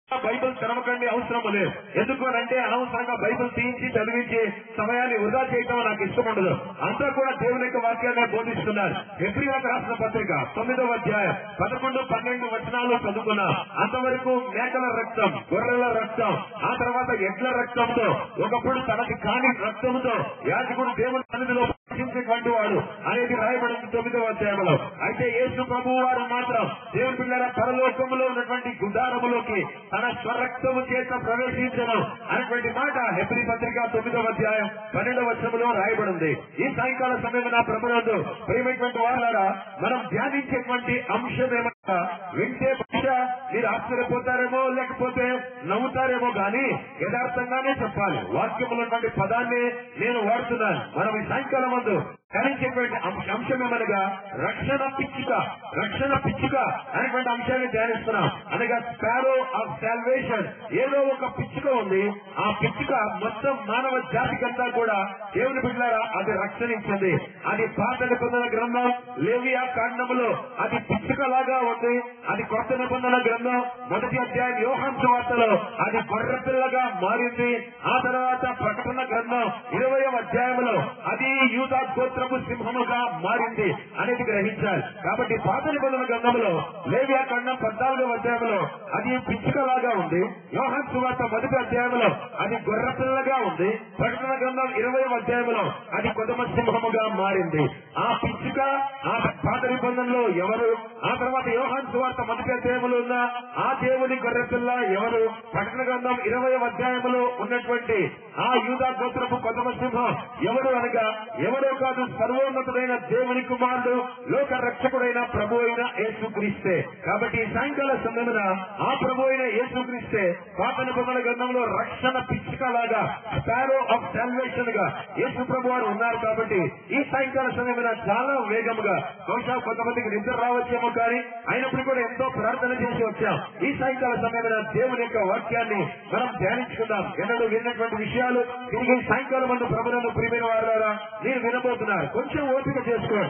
Bible తెరవకండి అవసరం లేదు ఎందుకు అంటే అనవసరంగా బైబిల్ తీయించి చదివించి సమయాన్ని వృధా చేయటం నాకు ఇష్టం ఉండదు అంతా కూడా దేవుని యొక్క వాక్యాన్ని బోధిస్తున్నారు ఎబ్రియాకు రాసిన పత్రిక తొమ్మిదవ అధ్యాయం పదకొండు పన్నెండు వచనాలు చదువుకున్నా అంతవరకు మేకల రక్తం గొర్రెల రక్తం ఆ తర్వాత ఎడ్ల రక్తంతో ఒకప్పుడు తనకి కాని రక్తంతో యాజకుడు దేవుని సన్నిధిలో రక్షించేటువంటి వాడు అనేది రాయబడింది తొమ్మిదవ అధ్యాయంలో అయితే యేసు ప్రభు వారు మాత్రం దేవుని పిల్లల పరలోకములో ఉన్నటువంటి గుడారములోకి తన స్వరక్తము చేత ప్రవేశించను అనేటువంటి మాట హెబ్రి పత్రిక తొమ్మిదవ అధ్యాయం పన్నెండవ వర్షములో రాయబడింది ఈ సాయంకాల సమయం నా ప్రభునందు ప్రియమైనటువంటి వాళ్ళారా మనం ధ్యానించేటువంటి అంశం ఏమన్నా వింటే బహుశా మీరు ఆశ్చర్యపోతారేమో లేకపోతే నవ్వుతారేమో గాని యథార్థంగానే చెప్పాలి వాక్యములు ఉన్నటువంటి పదాన్ని నేను వాడుతున్నాను మనం ఈ సాయంకాలం ముందు ధ్యానించేటువంటి అంశ- అంశం ఏమనగా రక్షణ పిచ్చుక రక్షణ పిచ్చుక అనేటువంటి అంశాన్ని ధ్యానిస్తున్నాం అనగా స్పారో ఆఫ్ సాల్వేషన్ ఏదో ఒక పిచ్చుక ఉంది ఆ పిచ్చుక మొత్తం మానవ జాతికంతా కూడా దేవుని బిడ్డారా అది రక్షణ ఇచ్చింది అది పాత నిబంధన గ్రంథం లేవియా కాండములో అది పిచ్చుక లాగా ఉంది అది కొత్త నిబంధన గ్రంథం మొదటి అధ్యాయం యోహాంశ వార్తలో అది గొర్రె పిల్లగా మారింది ఆ తర్వాత ప్రకటన గ్రంథం ఇరవై అధ్యాయంలో అది యూదా గోత్రపు సింహముగా మారింది అనేది గ్రహించాలి కాబట్టి పాత నిబంధన గ్రంథంలో లేవియా ఖండం పద్నాలుగో అధ్యాయంలో అది పిచ్చుకలాగా ఉంది యోహాన్ సువార్త మొదటి అధ్యాయంలో అది గొర్రె పిల్లగా ఉంది ప్రకటన గ్రంథం ఇరవై అధ్యాయంలో అది కొదమ సింహముగా మారింది ఆ పిచ్చుక ఆ పాత నిబంధనలో ఎవరు ఆ తర్వాత యోహాన్ సువార్త మొదటి అధ్యాయంలో ఉన్న ఆ దేవుని గొర్రె పిల్ల ఎవరు ప్రకటన గ్రంథం ఇరవై అధ్యాయంలో ఉన్నటువంటి ఆ యూదా గోత్రపు కొదమ సింహం ఎవరు అనగా ఎవరో కాదు సర్వోన్నతుడైన దేవుని కుమారుడు లోక రక్షకుడైన ప్రభు అయిన యేసుక్రీస్తే కాబట్టి ఈ సాయంకాల సమయమున ఆ ప్రభు అయిన యేసుక్రీస్తే పాత నిబంధన గ్రంథంలో రక్షణ పిచ్చిక లాగా స్పారో ఆఫ్ సాల్వేషన్ గా యేసు ప్రభు వారు ఉన్నారు కాబట్టి ఈ సాయంకాల సమయమున చాలా వేగముగా బహుశా కొంతమందికి నిద్ర రావచ్చేమో కానీ అయినప్పుడు కూడా ఎంతో ప్రార్థన చేసి వచ్చాం ఈ సాయంకాల సమయమున దేవుని యొక్క వాక్యాన్ని మనం ధ్యానించుకుందాం ఎన్నడూ విన్నటువంటి విషయాలు తిరిగి ఈ సాయంకాలం మందు ప్రభులను ప్రియమైన వారారా మీరు వినబోతున్నారు కొంచెం ఓపిక చేసుకోండి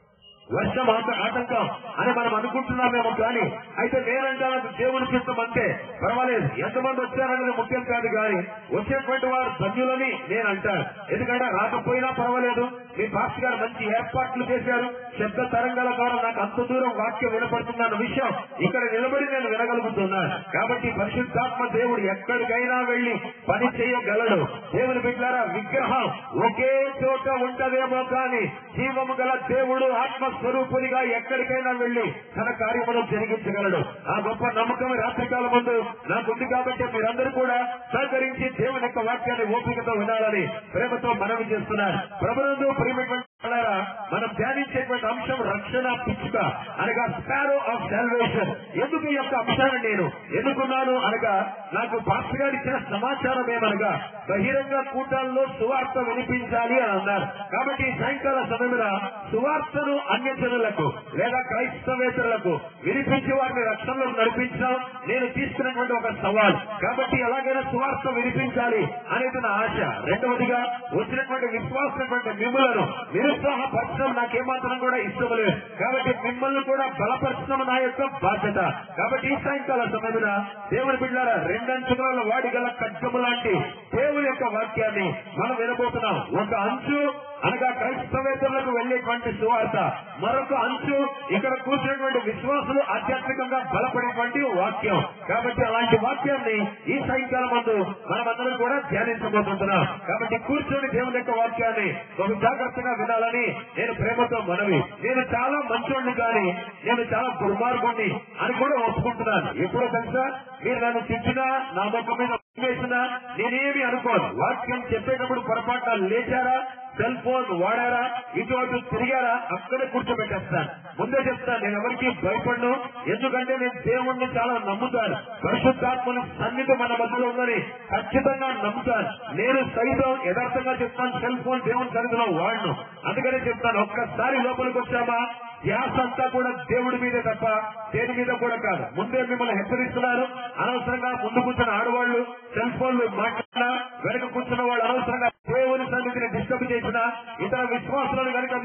వర్షం ఆట- ఆటంకం అని మనం అనుకుంటున్నామేమో కానీ అయితే నేనంటాను అది దేవుని చిత్తం అంతే పర్వాలేదు ఎంతమంది వచ్చారనేది ముఖ్యం కాదు కానీ వచ్చేటువంటి వారు ధన్యులని నేను అంటాను ఎందుకంటే రాకపోయినా పర్వాలేదు మీ పాస్ గారు మంచి ఏర్పాట్లు చేశారు శబ్ద తరంగాల ద్వారా నాకు అంత దూరం వాక్యం వినపడుతుందన్న విషయం ఇక్కడ నిలబడి నేను వినగలుగుతున్నాను కాబట్టి పరిశుద్ధాత్మ దేవుడు ఎక్కడికైనా వెళ్లి పని చేయగలడు దేవుని బిడ్డారా విగ్రహం ఒకే చోట ఉంటదేమో కానీ జీవము గల దేవుడు ఆత్మస్వరూపునిగా ఎక్కడికైనా వెళ్లి తన కార్యమును జరిగించగలడు ఆ గొప్ప నమ్మకం రాత్రికాల ముందు నాకుంది కాబట్టి మీరందరూ కూడా సహకరించి దేవుని యొక్క వాక్యాన్ని ఓపికతో వినాలని ప్రేమతో మనవి చేస్తున్నారు ప్రభునందు ప్రేమటువంటి వాళ్ళారా, మనం ధ్యానించేటువంటి అంశం రక్షణ పిచ్చుక అనగా స్పారో ఆఫ్ సాల్వేషన్ ఎందుకు ఈ యొక్క అంశాన్ని నేను ఎన్నుకున్నాను అనగా నాకు పాస్టర్ గారు ఇచ్చిన సమాచారం ఏమనగా బహిరంగ కూటాల్లో సువార్త వినిపించాలి అని అన్నారు కాబట్టి ఈ సాయంకాల సమయమున సువార్తను అన్యజనులకు లేదా క్రైస్తవేతరులకు వినిపించి వారిని రక్షణలో నడిపించడం నేను తీసుకున్నటువంటి ఒక సవాల్ కాబట్టి ఎలాగైనా సువార్త వినిపించాలి అనేది నా ఆశ రెండవదిగా వచ్చినటువంటి విశ్వాసమైనటువంటి మిమ్మలను నిరుత్సాహపరచడం నాకేమాత్రం కూడా ఇష్టం లేదు కాబట్టి మిమ్మల్ని కూడా బలపరచడం నా యొక్క బాధ్యత కాబట్టి ఈ సాయంకాల సమయమున దేవుని బిడ్డారా రెండంచుల వాడి గల ఖడ్గము లాంటి దేవుని యొక్క వాక్యాన్ని మనం వినబోతున్నాం ఒక అంచు అనగా క్రైస్తవేతరులకు వెళ్లేటువంటి సువార్త మరొక అంచు ఇక్కడ కూర్చున్నటువంటి విశ్వాసులు ఆధ్యాత్మికంగా బలపడేటువంటి వాక్యం కాబట్టి అలాంటి వాక్యాన్ని ఈ సాయంకాలం ముందు మనమందరం కూడా ధ్యానించబోతుంటున్నాం కాబట్టి కూర్చొని దేవుని యొక్క వాక్యాన్ని బహు జాగ్రత్తగా వినాలని నేను ప్రేమతో మనవి నేను చాలా మంచోడిని కానీ నేను చాలా దుర్మార్గుణ్ణి అని కూడా ఒప్పుకుంటున్నాను ఎప్పుడో తెలుసా మీరు నన్ను తిట్టినా నా ముఖం మీద వేసినా నేనేమి అనుకోను వాక్యం చెప్పేటప్పుడు పొరపాటున లేచారా సెల్ ఫోన్ వాడారా ఇటు అటు తిరిగారా అక్కడే కూర్చోబెట్టేస్తాను ముందే చెప్తాను నేను ఎవరికి భయపడను ఎందుకంటే నేను దేవుణ్ణి చాలా నమ్ముతాను పరిశుద్ధాత్మని సన్నిధి మన మధ్యలో ఉందని ఖచ్చితంగా నమ్ముతాను నేను సైతం యథార్థంగా చెప్తాను సెల్ ఫోన్ దేవుని సన్నిధిలో వాడను అందుకనే చెప్తాను ఒక్కసారి లోపలికి వచ్చామా ధ్యాస అంతా కూడా దేవుడి మీదే తప్ప దేని మీద కూడా కాదు ముందే మిమ్మల్ని హెచ్చరిస్తున్నారు అనవసరంగా ముందు కూర్చున్న ఆడవాళ్లు సెల్ ఫోన్లు మాట్లాడినా వెనక కూర్చున్న వాళ్ళు అనవసరంగా దేవుని సన్నిధిని డిస్టర్బ్ చేసిన ఇతర విశ్వాసాలను కనుక మీరు ఆటంక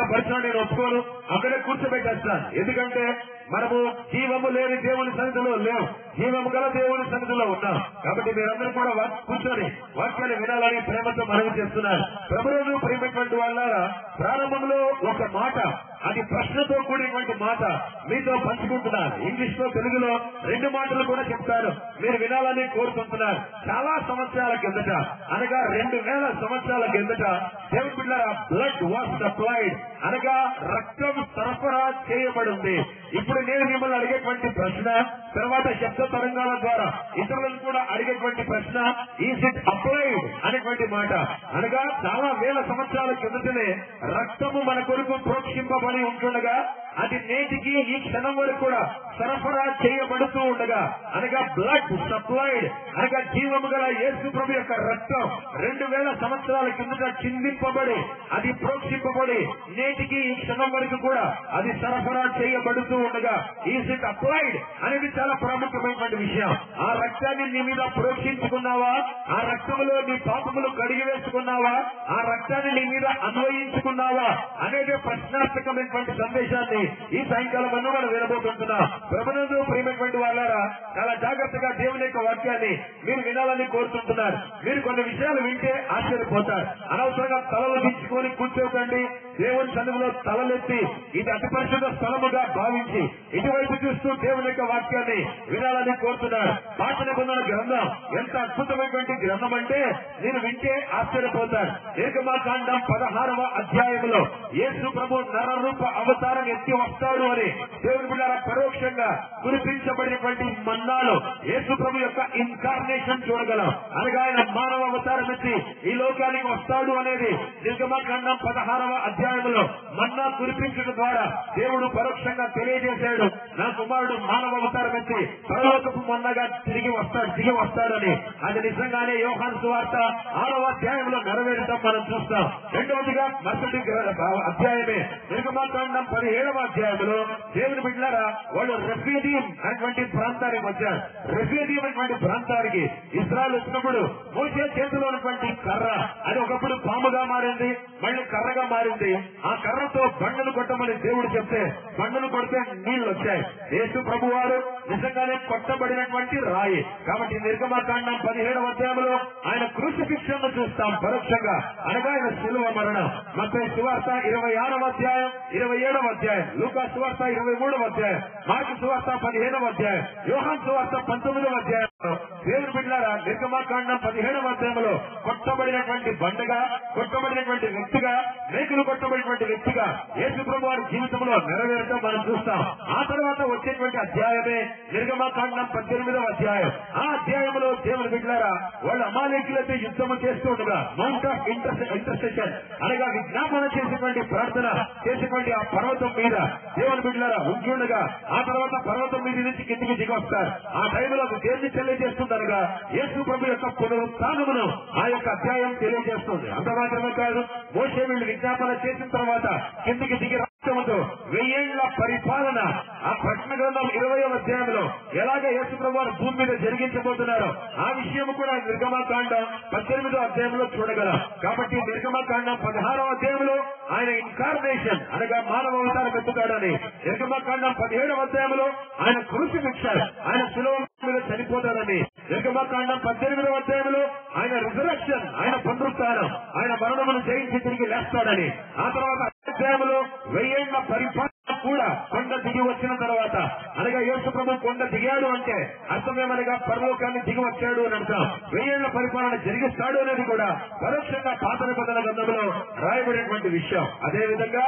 పరచడం నేను ఒప్పుకోను అక్కడే కూర్చోబెట్టేస్తాను ఎందుకంటే మనము జీవము లేని దేవుని సన్నిధిలో లేవు జీవము గల దేవుని సన్నిధిలో ఉన్నాం కాబట్టి మీరందరూ కూడా వా- కూర్చొని వాక్యాన్ని వినాలని ప్రేమతో మనవి చేస్తున్నారు ప్రభువును ప్రేమటువంటి వాళ్ళ ప్రారంభంలో ఒక మాట అది ప్రశ్నతో కూడినటువంటి మాట మీతో పంచుకుంటున్నాను ఇంగ్లీష్ లో తెలుగులో రెండు మాటలు కూడా చెప్తాను మీరు వినాలని కోరుకుంటున్నారు చాలా సంవత్సరాల కిందట అనగా రెండు వేల సంవత్సరాల కిందట దేవుడి బిడ్డ బ్లడ్ వాస్ సప్లైడ్ అనగా రక్తం సరఫరా చేయబడింది ఇప్పుడు నేను మిమ్మల్ని అడిగేటువంటి ప్రశ్న తర్వాత శబ్ద తరంగాల ద్వారా ఇతరులను కూడా అడిగేటువంటి ప్రశ్న ఈజ్ ఇట్ అప్లైడ్ అనేటువంటి మాట అనగా చాలా వేల సంవత్సరాల కిందటనే రక్తము మన కొరకు ప్రోక్షింపబడి ఉంటుండగా అది నేటికి ఈ క్షణం వరకు కూడా సరఫరా చేయబడుతూ ఉండగా అనగా బ్లడ్ సప్లైడ్ అనగా జీవము గల యేసు ప్రభు యొక్క రక్తం రెండు వేల సంవత్సరాల కిందట చిందింపబడి అది ప్రోక్షింపబడి నేటికి ఈ క్షణం వరకు కూడా అది సరఫరా చేయబడుతూ ఉండగా ఈజ్ ఇట్ అప్లైడ్ అనేది చాలా ప్రాముఖ్యమైనటువంటి విషయం ఆ రక్తాన్ని నీ మీద ప్రోక్షించుకున్నావా ఆ రక్తములో నీ పాపములు కడిగి వేసుకున్నావా ఆ రక్తాన్ని నీ మీద అన్వయించుకున్నావా అనేది ప్రశ్నార్థకమైనటువంటి సందేశాన్ని ఈ సాయంకాలం అన్న మనం వినబోతుంటున్నా ప్రభునందు ప్రియమైనటువంటి వాళ్ళారా చాలా జాగ్రత్తగా దేవుని యొక్క వాక్యాన్ని మీరు వినాలని కోరుతుంటున్నారు మీరు కొన్ని విషయాలు వింటే ఆశ్చర్యపోతారు అనవసరంగా తలలు దించుకొని కూర్చోకండి దేవుని సన్నిధిలో తలలెత్తి ఇది అతి పరిశుద్ధ స్థలముగా భావించి ఇటువైపు చూస్తూ దేవుని యొక్క వాక్యాన్ని వినాలని కోరుతున్నారు పాత నిబంధన గ్రంథం ఎంత అద్భుతమైనటువంటి గ్రంథం అంటే నేను వింటే ఆశ్చర్యపోతారు నిర్గమాకాండం పదహారవ అధ్యాయంలో యేసు ప్రభు నరరూప అవతారం ఎత్తి వస్తాడు అని దేవుని బిడ్డారా పరోక్షంగా కురిపించబడినటువంటి మన్నాలో యేసు ప్రభు యొక్క ఇన్కార్నేషన్ చూడగలం అనగా ఆయన మానవ అవతారం ఎత్తి ఈ లోకానికి వస్తాడు అనేది నిర్గమాకాండం పదహారవ అధ్యాయంలో మన్నా కురిపించడం ద్వారా దేవుడు పరోక్షంగా తెలియజేశాడు నా కుమారుడు మానవ అవతారం ఎత్తి పరలోకపు మన్నగా తిరిగి వస్తాడు దిగి వస్తాడని అది నిజంగానే యోహాన్ సువార్త ఆరవ అధ్యాయంలో నెరవేరటం మనం చూస్తాం రెండవదిగా మరుసటి గ్ర- అధ్యాయమే నిర్గమాకాండం పదిహేడవ అధ్యాయంలో దేవుని బిడ్డలారా వాళ్ళు రెఫ్యూజీం అనేటువంటి ప్రాంతానికి వచ్చారు రెఫ్యూజీం అనేటువంటి ప్రాంతానికి ఇస్రాయల్ వచ్చినప్పుడు మోసే చేతిలో ఉన్నటువంటి కర్ర అది ఒకప్పుడు పాముగా మారింది మళ్ళీ కర్రగా మారింది ఆ కర్రతో బండను కొట్టమని దేవుడు చెప్తే బండను కొడితే నీళ్లు వచ్చాయి యేసు ప్రభు వారు నిజంగానే కొట్టబడినటువంటి రాయి కాబట్టి నిర్గమాకాండం పదిహేడవ అధ్యాయంలో ఆయన క్రూసిఫిక్షన్ ను చూస్తాం పరోక్షంగా అనగా ఆయన శిలువ మరణం ಮತ್ತೆ సువార్త ఇరవై ఆరవ అధ్యాయం ఇరవై ఏడవ అధ్యాయం లూకా సువార్త ఇరవై మూడవ అధ్యాయం మార్కు సువార్త పదిహేనవ అధ్యాయం యోహాన్ సువార్త పంతొమ్మిదవ అధ్యాయం దేవుని బిడ్డారా నిర్గమాకాండం పదిహేడవ అధ్యాయంలో కొట్టబడినటువంటి బండగా కొట్టబడినటువంటి వ్యక్తిగా మేకులు కొట్టబడినటువంటి వ్యక్తిగా యేసు ప్రభు వారి జీవితంలో నెరవేరటం మనం చూస్తాం ఆ తర్వాత వచ్చేటువంటి అధ్యాయమే నిర్గమాకాండం పద్దెనిమిదవ అధ్యాయం ఆ అధ్యాయంలో దేవుని బిడ్డారా వాళ్ళు అమాలేకులతో యుద్ధము చేస్తూ ఉండగా మౌంట్ ఆఫ్ ఇంటర్సెషన్ అనగా విజ్ఞాపన చేసేటువంటి ప్రార్థన చేసేటువంటి ఆ పర్వతం మీద దేవుని బిడ్డలారా ఉంటుండగా ఆ తర్వాత పర్వతం మీద నుంచి కిందికి దిగి వస్తారు ఆ టైంలో అది దేన్ని తెలియజేస్తుందనగా యేసు ప్రభు యొక్క పునరుత్నమును ఆ యొక్క అధ్యాయం తెలియజేస్తుంది అంత మాత్రమే కాదు మోసే వీళ్ళు విజ్ఞాపన చేసిన తర్వాత కిందికి దిగి రాష్ట్రముతో వెయ్యేళ్ల పరిపాలన ఆ ప్రశ్న గ్రంథం ఇరవై అధ్యాయంలో ఎలాగ యేసు ప్రభు వారు భూమి మీద జరిగించబోతున్నారో ఆ విషయం కూడా నిర్గమాకాండం పద్దెనిమిదో అధ్యాయంలో చూడగలం కాబట్టి నిర్గమాకాండం పదహారవ అధ్యాయంలో ఆయన ఇన్కార్నేషన్ అనగా మానవ అవతారం ఎత్తుతాడని నిర్గమాకాండం పదిహేడవ అధ్యాయంలో ఆయన క్రూసిఫిక్షన్ ఆయన సులభ మీద చనిపోతాడని నిర్గమాకాండం పద్దెనిమిదవ అధ్యాయంలో ఆయన రిజరక్షన్ ఆయన పునరుత్థానం ఆయన మరణమును జయించి తిరిగి లేస్తాడని ఆ తర్వాత అధ్యాయంలో వెయ్యేళ్ల పరిపాలన కూడా కొండ దిగి వచ్చిన తర్వాత అనగా యేసు ప్రభు కొండ దిగాడు అంటే అర్థమేమనగా పరలోకాన్ని దిగి వచ్చాడు అని అర్థం వెయ్యేళ్ల పరిపాలన జరిగిస్తాడు అనేది కూడా పరోక్షంగా పాత నిబంధన గ్రంథంలో రాయబడినటువంటి విషయం అదే విధంగా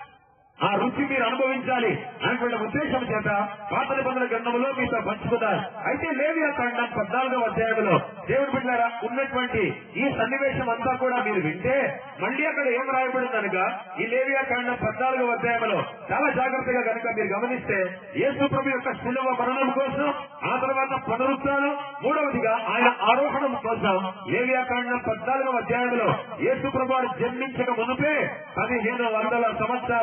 ఆ రుచి మీరు అనుభవించాలి అనేటువంటి ఉద్దేశం చేత పాత నిబంధన గ్రంథంలో మీతో పంచుకున్నారు అయితే లేవియా కాండం పద్నాలుగవ అధ్యాయంలో దేవుడి బిడ్డారా ఉన్నటువంటి ఈ సన్నివేశం అంతా కూడా మీరు వింటే మళ్ళీ అక్కడ ఏం రాయబడిందనగా ఈ లేవియా కాండం పద్నాలుగవ అధ్యాయంలో చాలా జాగ్రత్తగా కనుక మీరు గమనిస్తే యేసు ప్రభు యొక్క శిలువ మరణం కోసం ఆ తర్వాత పునరుత్థానం మూడవదిగా ఆయన ఆరోహణం కోసం లేవియా కాండం పద్నాలుగవ అధ్యాయంలో యేసు ప్రభు వారు జన్మించక మునుపే పదిహేను వందల సంవత్సరాల కిందట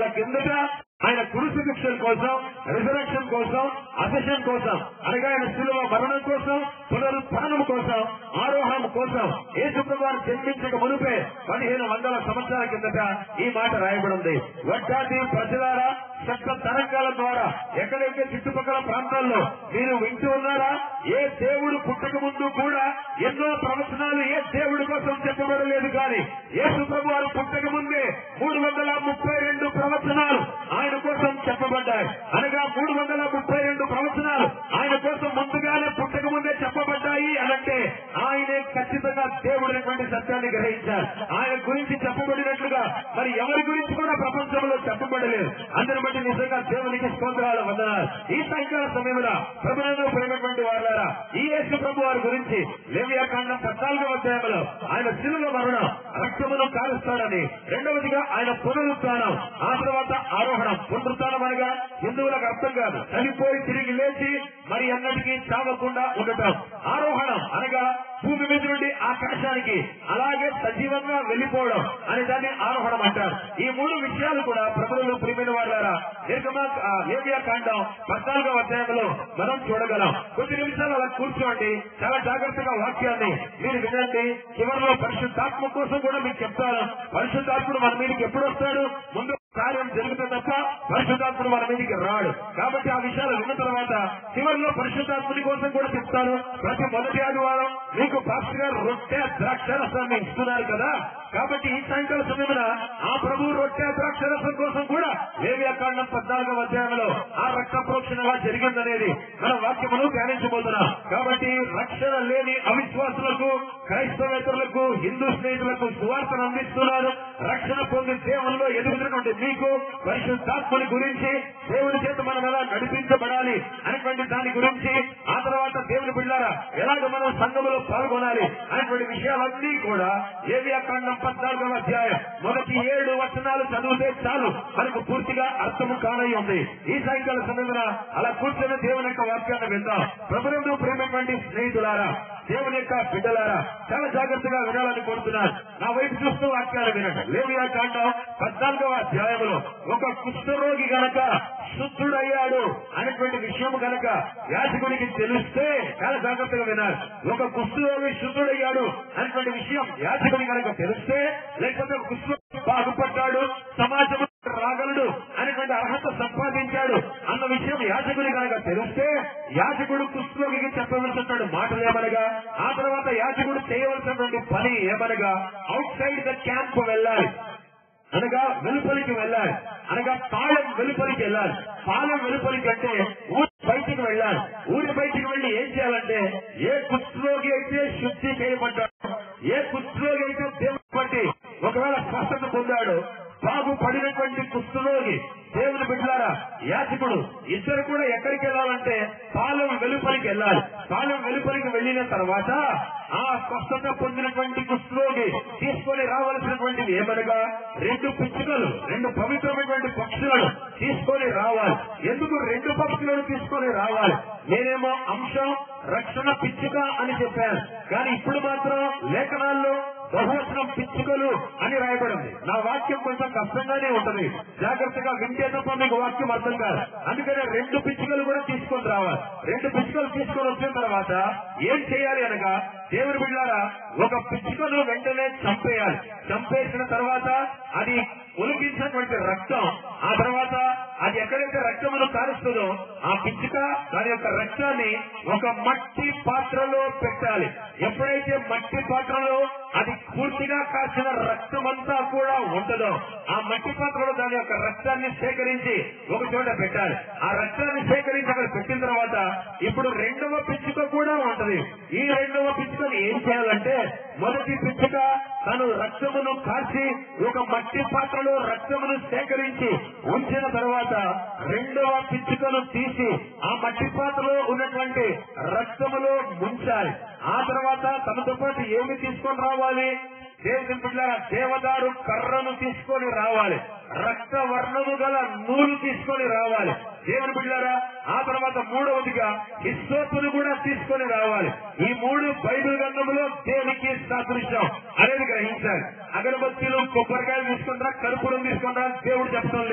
మొదట ఆయన క్రూసిఫిక్షన్ కోసం రిజరక్షన్ కోసం అసెషన్ కోసం అనగా ఆయన శిలువ మరణం కోసం పునరుత్థానం కోసం ఆరోహణం కోసం యేసుప్రభు వారు జన్మించక మునిపే పదిహేను వందల సంవత్సరాల కిందట ఈ మాట రాయబడింది వడ్డాది ప్రజలారా శబ్ద తరంగాల ద్వారా ఎక్కడైతే చుట్టుపక్కల ప్రాంతాల్లో మీరు వింటూ ఉన్నారా ఏ దేవుడు పుట్టక ముందు కూడా ఎన్నో ప్రవచనాలు ఏ దేవుడి కోసం చెప్పబడలేదు కానీ యేసు ప్రభు వారు పుట్టక ముందే మూడు వందల ముప్పై రెండు ప్రవచనాలు ఆయన కోసం చెప్పబడ్డాయి అనగా మూడు వందల ముప్పై రెండు ప్రవచనాలు ఆయన కోసం ముందుగానే పుట్టక ముందే చెప్పబడ్డాయి అనంటే ఆయనే ఖచ్చితంగా దేవుడైనటువంటి సత్యాన్ని గ్రహించారు ఆయన గురించి చెప్పబడినట్లుగా మరి ఎవరి గురించి కూడా ప్రపంచంలో చెప్పబడలేదు అందరి బట్టి నిజంగా దేవునికి స్తోత్రాలు వందనాలు ఈ సాయంకాల సమయంలో ప్రభుత్వంలో పెరిగినటువంటి వారులారా ఈ యేసు ప్రభు వారి గురించి లేవియాకాండం పద్నాలుగో అధ్యాయంలో ఆయన శిలువ మరణం రక్తమును కాలుస్తాడని రెండవదిగా ఆయన పునరుత్థానం ఆ తర్వాత ఆరోహణం పునరుత్థానం అనగా హిందువులకు అర్థం కాదు చనిపోయి తిరిగి లేచి మరి అన్నటికీ చావకుండా ఉండటం ఆరోహణం అనగా భూమి మీద నుండి ఆకాశానికి అలాగే సజీవంగా వెళ్లిపోవడం అని దాన్ని ఆరోహణం అంటారు ఈ మూడు విషయాలు కూడా ప్రభుత్వంలో ప్రియమైన వాళ్ళారా నిర్గమా ఏమియా కాండం పద్నాలుగో అధ్యాయంలో మనం చూడగలం కొద్ది నిమిషాలు అలా కూర్చోండి చాలా జాగ్రత్తగా వాక్యాన్ని మీరు వినండి చివరిలో పరిశుద్ధాత్మ కోసం కూడా మీకు చెప్తాను పరిశుద్ధాత్ముడు మన మీదకి ఎప్పుడు వస్తాడు ముందు కార్యం జరుగుతుంది తప్ప పరిశుద్ధాత్ముడు మన మీదకి రాడు కాబట్టి ఆ విషయాలు విన్న తర్వాత చివరిలో పరిశుద్ధాత్ముడి కోసం కూడా చెప్తాను ప్రతి మొదటి ఆదివారం మీకు పాస్టర్ గారు రొట్టె ద్రాక్షరసాన్ని ఇస్తున్నారు కదా కాబట్టి ఈ సాయంకాల సమయమున ఆ ప్రభు రొట్టె ద్రాక్షరసం కోసం కూడా లేవి కాండం పద్నాలుగవ అధ్యాయంలో ఆ రక్త ప్రోక్షణ ఎలా జరిగిందనేది మన వాక్యమును ధ్యానించబోతున్నాం కాబట్టి రక్షణ లేని అవిశ్వాసులకు క్రైస్తవేతరులకు హిందూ స్నేహితులకు సువార్తను అందిస్తున్నారు రక్షణ పొంది దేవుల్లో ఎదుగుతున్నటువంటి మీకు పరిశుద్ధాత్మని గురించి దేవుని చేత మనం ఎలా నడిపించబడాలి అనేటువంటి దాని గురించి ఆ తర్వాత దేవుని బిడ్డారా ఎలాగ మనం సంఘములో పాల్గొనాలి అనేటువంటి విషయాలన్నీ కూడా ఏవి అకాండం పద్నాలుగవ అధ్యాయం మొదటి ఏడు వచనాలు చదివితే చాలు మనకు పూర్తిగా అర్థము కానై ఉంది ఈ సాయంకాల సమయంలో అలా కూర్చొని దేవుని యొక్క వాక్యాన్ని విందాం ప్రభుత్వం ప్రేమటువంటి స్నేహితులారా దేవుని యొక్క బిడ్డలారా చాలా జాగ్రత్తగా వినాలని కోరుతున్నాను నా వైపు చూస్తూ వాక్యాలు వినండి లేవియా కాండం పద్నాలుగవ అధ్యాయంలో ఒక కుష్ఠరోగి గనక శుద్ధుడయ్యాడు అనేటువంటి విషయం గనక యాజకునికి తెలిస్తే చాలా జాగ్రత్తగా వినాలి ఒక కుష్ఠరోగి శుద్ధుడయ్యాడు అనేటువంటి విషయం యాజకుని గనక తెలిస్తే లేకపోతే ఒక కుష్ఠరోగి బాగుపడ్డాడు సమాజం రాగలడు అనేటువంటి అర్హత సంపాదించాడు అన్న విషయం యాజకుని కనుక తెలిస్తే యాజకుడు కుష్ఠరోగికి చెప్పవలసినటువంటి మాటలు ఏమనగా ఆ తర్వాత యాజకుడు చేయవలసినటువంటి పని ఏమనగా అవుట్ సైడ్ ద క్యాంప్ వెళ్ళాలి అనగా వెలుపలికి వెళ్ళాలి అనగా పాలెం వెలుపలికి వెళ్ళాలి పాలెం వెలుపలికి అంటే ఊరి బయటికి వెళ్ళాలి ఊరి బయటికి వెళ్ళి ఏం చేయాలంటే ఏ కుష్ఠరోగి అయితే శుద్ధి చేయబడ్డాడు ఏ కుష్ఠరోగి అయితే దేవుని బట్టి ఒకవేళ స్వస్థత పొందాడు బాగుపడినటువంటి కుష్ఠరోగి దేవుని బిడ్డారా యాజకుడు ఇద్దరు కూడా ఎక్కడికి వెళ్ళాలంటే పాలెం వెలుపలికి వెళ్ళాలి పాలెం వెలుపలికి వెళ్ళిన తర్వాత ఆ స్వస్థత పొందినటువంటి కుష్ఠరోగి తీసుకొని రావాల్సినటువంటిది ఏమనగా రెండు పిచ్చుకలు రెండు పవిత్రమైనటువంటి పక్షులను తీసుకొని రావాలి ఎందుకు రెండు పక్షులను తీసుకొని రావాలి నేనేమో అంశం రక్షణ పిచ్చుక అని చెప్పాను కానీ ఇప్పుడు మాత్రం లేఖనాల్లో బహువచనం పిచ్చుకలు అని రాయబడింది నా వాక్యం కొంచెం కష్టంగానే ఉంటది జాగ్రత్తగా వింటే తప్ప మీకు వాక్యం అర్థం కాదు అందుకనే రెండు పిచ్చుకలు కూడా తీసుకొని రావాలి రెండు పిచ్చుకలు తీసుకొని వచ్చిన తర్వాత ఏం చేయాలి అనగా దేవుని బిడ్డారా ఒక పిచ్చుకను వెంటనే చంపేయాలి చంపేసిన తర్వాత అది ఒలిగించినటువంటి రక్తం ఆ తర్వాత అది ఎక్కడైతే రక్తమును కాలుస్తుందో ఆ పిచ్చుక దాని యొక్క రక్తాన్ని ఒక మట్టి పాత్రలో పెట్టాలి ఎప్పుడైతే మట్టి పాత్రలో అది పూర్తిగా కాసిన రక్తమంతా కూడా ఉంటుందో ఆ మట్టి పాత్రలో దాని యొక్క రక్తాన్ని సేకరించి ఒక చోట పెట్టాలి ఆ రక్తాన్ని సేకరించి అక్కడ పెట్టిన తర్వాత ఇప్పుడు రెండవ పిచ్చుక కూడా ఉంటది ఈ రెండవ పిచ్చుకని ఏం చేయాలంటే మొదటి పిచ్చుక తను రక్తమును కాచి ఒక మట్టి పాత్రలో రక్తమును సేకరించి ఉంచిన తర్వాత రెండవ పిచ్చుకను తీసి ఆ మట్టి పాత్రలో ఉన్నటువంటి రక్తములో ముంచాలి ఆ తర్వాత తనతో పాటు ఏమి తీసుకొని రావాలి దేవుని బిడ్డలారా దేవదారు కర్రను తీసుకొని రావాలి రక్త వర్ణము గల నూలు తీసుకొని రావాలి దేవుని బిడ్డారా ఆ తర్వాత మూడవదిగా హిస్సోపును కూడా తీసుకొని రావాలి ఈ మూడు బైబిల్ గ్రంథములో దేనికి సాదృశ్యం అనేది గ్రహించాలి అగరబత్తీలు కొబ్బరికాయలు తీసుకుంటారా కర్పూరం తీసుకుంటారా దేవుడు చెప్పడం లేదు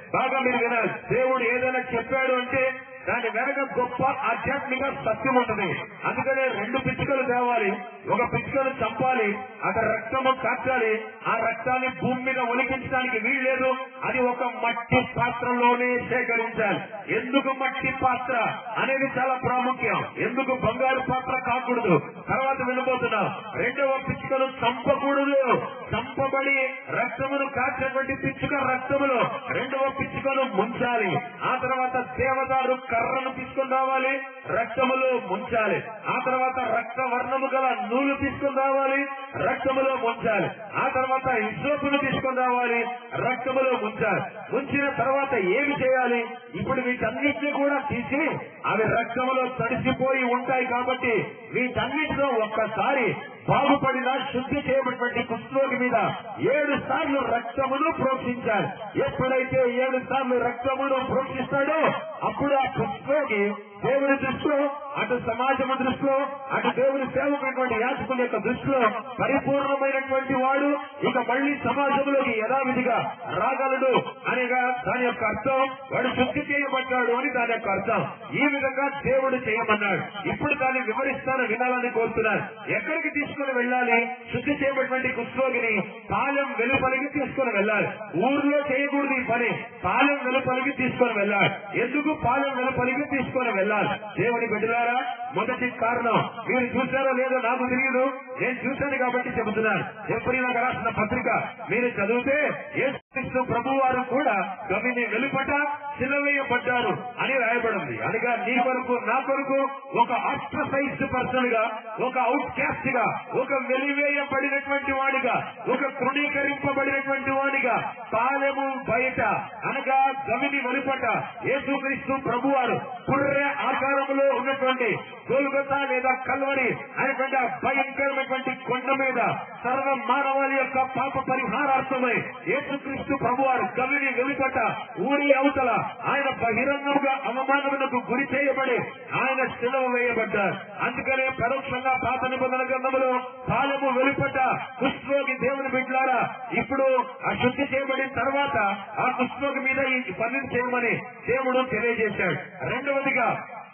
బాగా మీరు వినాలి దేవుడు ఏదైనా చెప్పాడు అంటే దాని వెనక గొప్ప ఆధ్యాత్మిక సత్యం ఉంటుంది అందుకనే రెండు పిచ్చుకలు తేవాలి ఒక పిచ్చుకను చంపాలి అక్కడ రక్తము కాచాలి ఆ రక్తాన్ని భూమి మీద ఒలికించడానికి వీల్లేదు అది ఒక మట్టి పాత్రలోనే సేకరించాలి ఎందుకు మట్టి పాత్ర అనేది చాలా ప్రాముఖ్యం ఎందుకు బంగారు పాత్ర కాకూడదు తర్వాత వినబోతున్నాం రెండవ పిచ్చుకను చంపకూడదు చంపబడి రక్తమును కాచినటువంటి పిచ్చుక రక్తములో రెండవ పిచ్చుకను ముంచాలి ఆ తర్వాత దేవదారు కర్రను తీసుకొని రావాలి రక్తములో ముంచాలి ఆ తర్వాత రక్త వర్ణము గల నూలు తీసుకొని రావాలి రక్తములో ముంచాలి ఆ తర్వాత ఇసోపును తీసుకొని రావాలి రక్తములో ముంచాలి ముంచిన తర్వాత ఏమి చేయాలి ఇప్పుడు వీటన్నిటిని కూడా తీసి అవి రక్తములో తడిసిపోయి ఉంటాయి కాబట్టి వీటన్నిటిలో ఒక్కసారి బాగుపడిన శుద్ధి చేయబడినటువంటి కుష్ఠరోగి మీద ఏడు సార్లు రక్తమును ప్రోక్షించాలి ఎప్పుడైతే ఏడు సార్లు రక్తమును ప్రోక్షిస్తాడో అప్పుడు ఆ కుష్ఠరోగి దేవుని దృష్టిలో అటు సమాజం దృష్టిలో అటు దేవుని సేవకున్నటువంటి యాచకుల యొక్క దృష్టిలో పరిపూర్ణమైనటువంటి వాడు ఇక మళ్ళీ సమాజంలోకి యథావిధిగా రాగలడు అనగా దాని యొక్క అర్థం వాడు శుద్ధి చేయబడ్డాడు అని దాని యొక్క అర్థం ఈ విధంగా దేవుడు చేయమన్నాడు ఇప్పుడు దాన్ని వివరిస్తాను వినాలని కోరుతున్నాను ఎక్కడికి తీసుకుని వెళ్ళాలి శుద్ధి చేయబడినటువంటి కుష్ఠరోగిని పాలెం వెలుపలికి తీసుకుని వెళ్ళాలి ఊర్లో చేయకూడదు ఈ పని పాలెం వెలుపలికి తీసుకొని వెళ్ళాలి ఎందుకు పాలెం వెలుపలికి తీసుకొని వెళ్ళాలి దేవుని బిడ్డలారా మొదటి కారణం మీరు చూసారో లేదో నాకు తెలియదు నేను చూశాను కాబట్టి చెబుతున్నాను ఎప్పుడు నాకు రాసిన పత్రిక మీరు చదివితే యేసుక్రీస్తు ప్రభు వారు కూడా గవిని వెలుపట సిలవేయబడ్డారు అని రాయబడింది అనగా నీ కొరకు నా కొరకు ఒక ఆస్ట్రసైజ్డ్ పర్సన్ గా ఒక అవుట్ క్యాస్ట్ గా ఒక వెలివేయబడినటువంటి వాడిగా ఒక తృణీకరింపబడినటువంటి వాడిగా పాలెము బయట అనగా గవిని వెలుపట యేసుక్రీస్తు ప్రభు వారు పుర్రె ఆకారంలో ఉన్నటువంటి గోల్గొతా లేదా కల్వరి అనేటువంటి ఆ భయంకరమైనటువంటి కొండ మీద సర్వ మానవాళి యొక్క పాప పరిహారార్థమై యేసుక్రీస్తు ప్రభు వారు గవిని వెలుపట ఊరి అవతల ఆయన బహిరంగంగా అవమానములకు గురి చేయబడి ఆయన శిలవ వేయబడ్డారు అందుకనే పరోక్షంగా పాత నిబంధన గ్రంథములో పాలము వెలుపట కుష్ఠరోగి దేవుని బిడ్డారా ఇప్పుడు ఆ శుద్ధి చేయబడిన తర్వాత ఆ కుష్ఠరోగి మీద ఈ పనిని చేయమని దేవుడు తెలియజేశాడు రెండవదిగా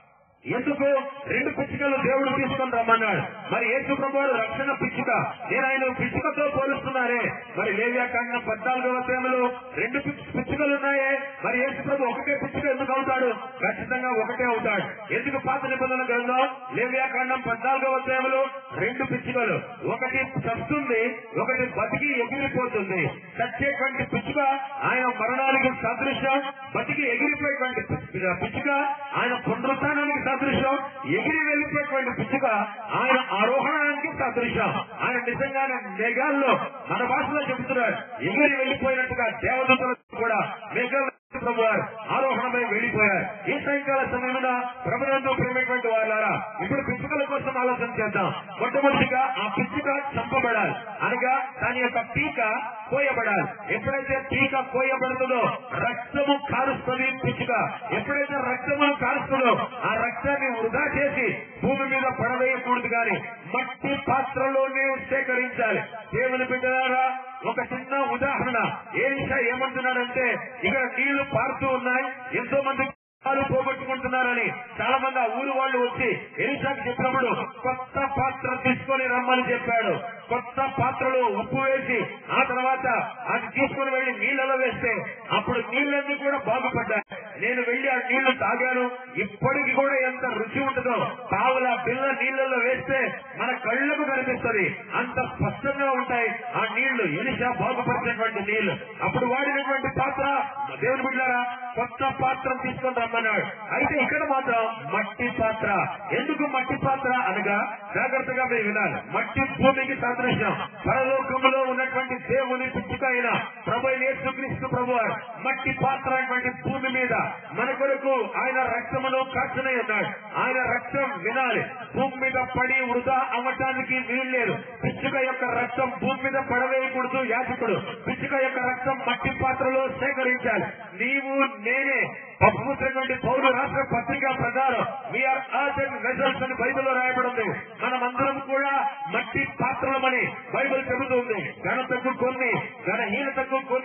ఎందుకు రెండు పిచ్చుకలు దేవుడు తీసుకొని రమ్మన్నాడు మరి యేసు ప్రభువారు రక్షణ పిచ్చుక నేను ఆయన పిచ్చుకతో పోలుస్తున్నారే మరి లేవ్యాకాండం పద్నాలుగవ ప్రేమలో రెండు పిచ్చు- పిచ్చుకలు ఉన్నాయే మరి యేసు ప్రభు ఒకటే పిచ్చుక ఎందుకు అవుతాడు ఖచ్చితంగా ఒకటే అవుతాడు ఎందుకు పాత నిబంధన గ్రంథం లేవ్యాకాండం పద్నాలుగవ ప్రేమలో రెండు పిచ్చుకలు ఒకటి చస్తుంది ఒకటి బతికి ఎగిరిపోతుంది చచ్చేటువంటి పిచ్చుక ఆయన మరణానికి సదృశ్యం బతికి ఎగిరిపోయేటువంటి పిచ్చుక- పిచ్చుక ఆయన పునరుత్నానికి సదృశ్యం ఎగిరి వెళ్ళిపోయేటువంటి పిచ్చుక ఆయన ఆరోహణానికి సదృశ్యం ఆయన నిజంగానే మేఘాల్లో మన భాషలో చెబుతున్నాడు ఎగిరి వెళ్ళిపోయినట్టుగా దేవదూతలు కూడా మేఘాల్లో ప్రభువారు ఆరోహణమై వెళ్ళిపోయారు ఈ సాయంకాల సమయమున ప్రభుత్వంతో ప్రేమైనటువంటి వాళ్ళారా ఇప్పుడు పిచ్చుకల కోసం ఆలోచన చేద్దాం మొట్టమొదటిగా ఆ పిచ్చుక చంపబడాలి అనగా దాని యొక్క పీక కోయబడాలి ఎప్పుడైతే పీక కోయబడుతుందో రక్తము కారుస్తుంది పిచ్చుక ఎప్పుడైతే రక్తము కారుస్తుందో ఆ రక్తాన్ని వృధా చేసి భూమి మీద పడవేయకూడదు కానీ మట్టి పాత్రలోనే సేకరించాలి దేవుని బిడ్డలారా ఒక చిన్న ఉదాహరణ ఏ విషయం ఏమంటున్నాడంటే ఇక్కడ నీళ్లు పారుతూ ఉన్నాయి ఎంతో మంది పాలు పోగొట్టుకుంటున్నారని చాలా మంది ఆ ఊరు వాళ్ళు వచ్చి ఎలిషాకి చెప్పినప్పుడు కొత్త పాత్ర తీసుకొని రమ్మని చెప్పాడు కొత్త పాత్రలో ఉప్పు వేసి ఆ తర్వాత అది తీసుకొని వెళ్లి నీళ్ళలో వేస్తే అప్పుడు నీళ్ళన్నీ కూడా బాగుపడ్డాయి నేను వెళ్లి ఆ నీళ్లు తాగాను ఇప్పటికి కూడా ఎంత రుచి ఉంటుందో పావుల బిల్ల నీళ్ళలో వేస్తే మన కళ్ళకు కనిపిస్తుంది అంత స్పష్టంగా ఉంటాయి ఆ నీళ్లు ఎలిషా బాగుపరిచినటువంటి నీళ్లు అప్పుడు వాడినటువంటి పాత్ర దేవుని బిడ్డారా కొత్త పాత్ర తీసుకొని రమ్మన్నాడు అయితే ఇక్కడ మాత్రం మట్టి పాత్ర ఎందుకు మట్టి పాత్ర అనగా జాగ్రత్తగా మీరు వినాలి మట్టి భూమికి సాదృశ్యం పరలోకములో ఉన్నటువంటి దేవుని పుట్టుక అయిన ప్రభు యేసుక్రీస్తు ప్రభు వారు మట్టి పాత్ర అయినటువంటి భూమి మీద మన కొరకు ఆయన రక్తమును కాచనై ఉన్నాడు ఆయన రక్తం వినాలి భూమి మీద పడి వృధా అవ్వటానికి వీల్లేదు పిచ్చుక యొక్క రక్తం భూమి మీద పడవేయకూడదు యాజకుడు పిచ్చుక యొక్క రక్తం మట్టి పాత్రలో సేకరించాలి నీవు నేనే అద్భుతమైనటువంటి పౌరు రాష్ట్ర పత్రిక ప్రకారం వీఆర్ ఆర్ట్ అండ్ వెజల్స్ అని బైబిల్లో రాయబడింది మనమందరం కూడా మట్టి పాత్రలమని బైబిల్ చెబుతుంది ఘనతకు కొన్ని ఘనహీనతకు కొన్ని అని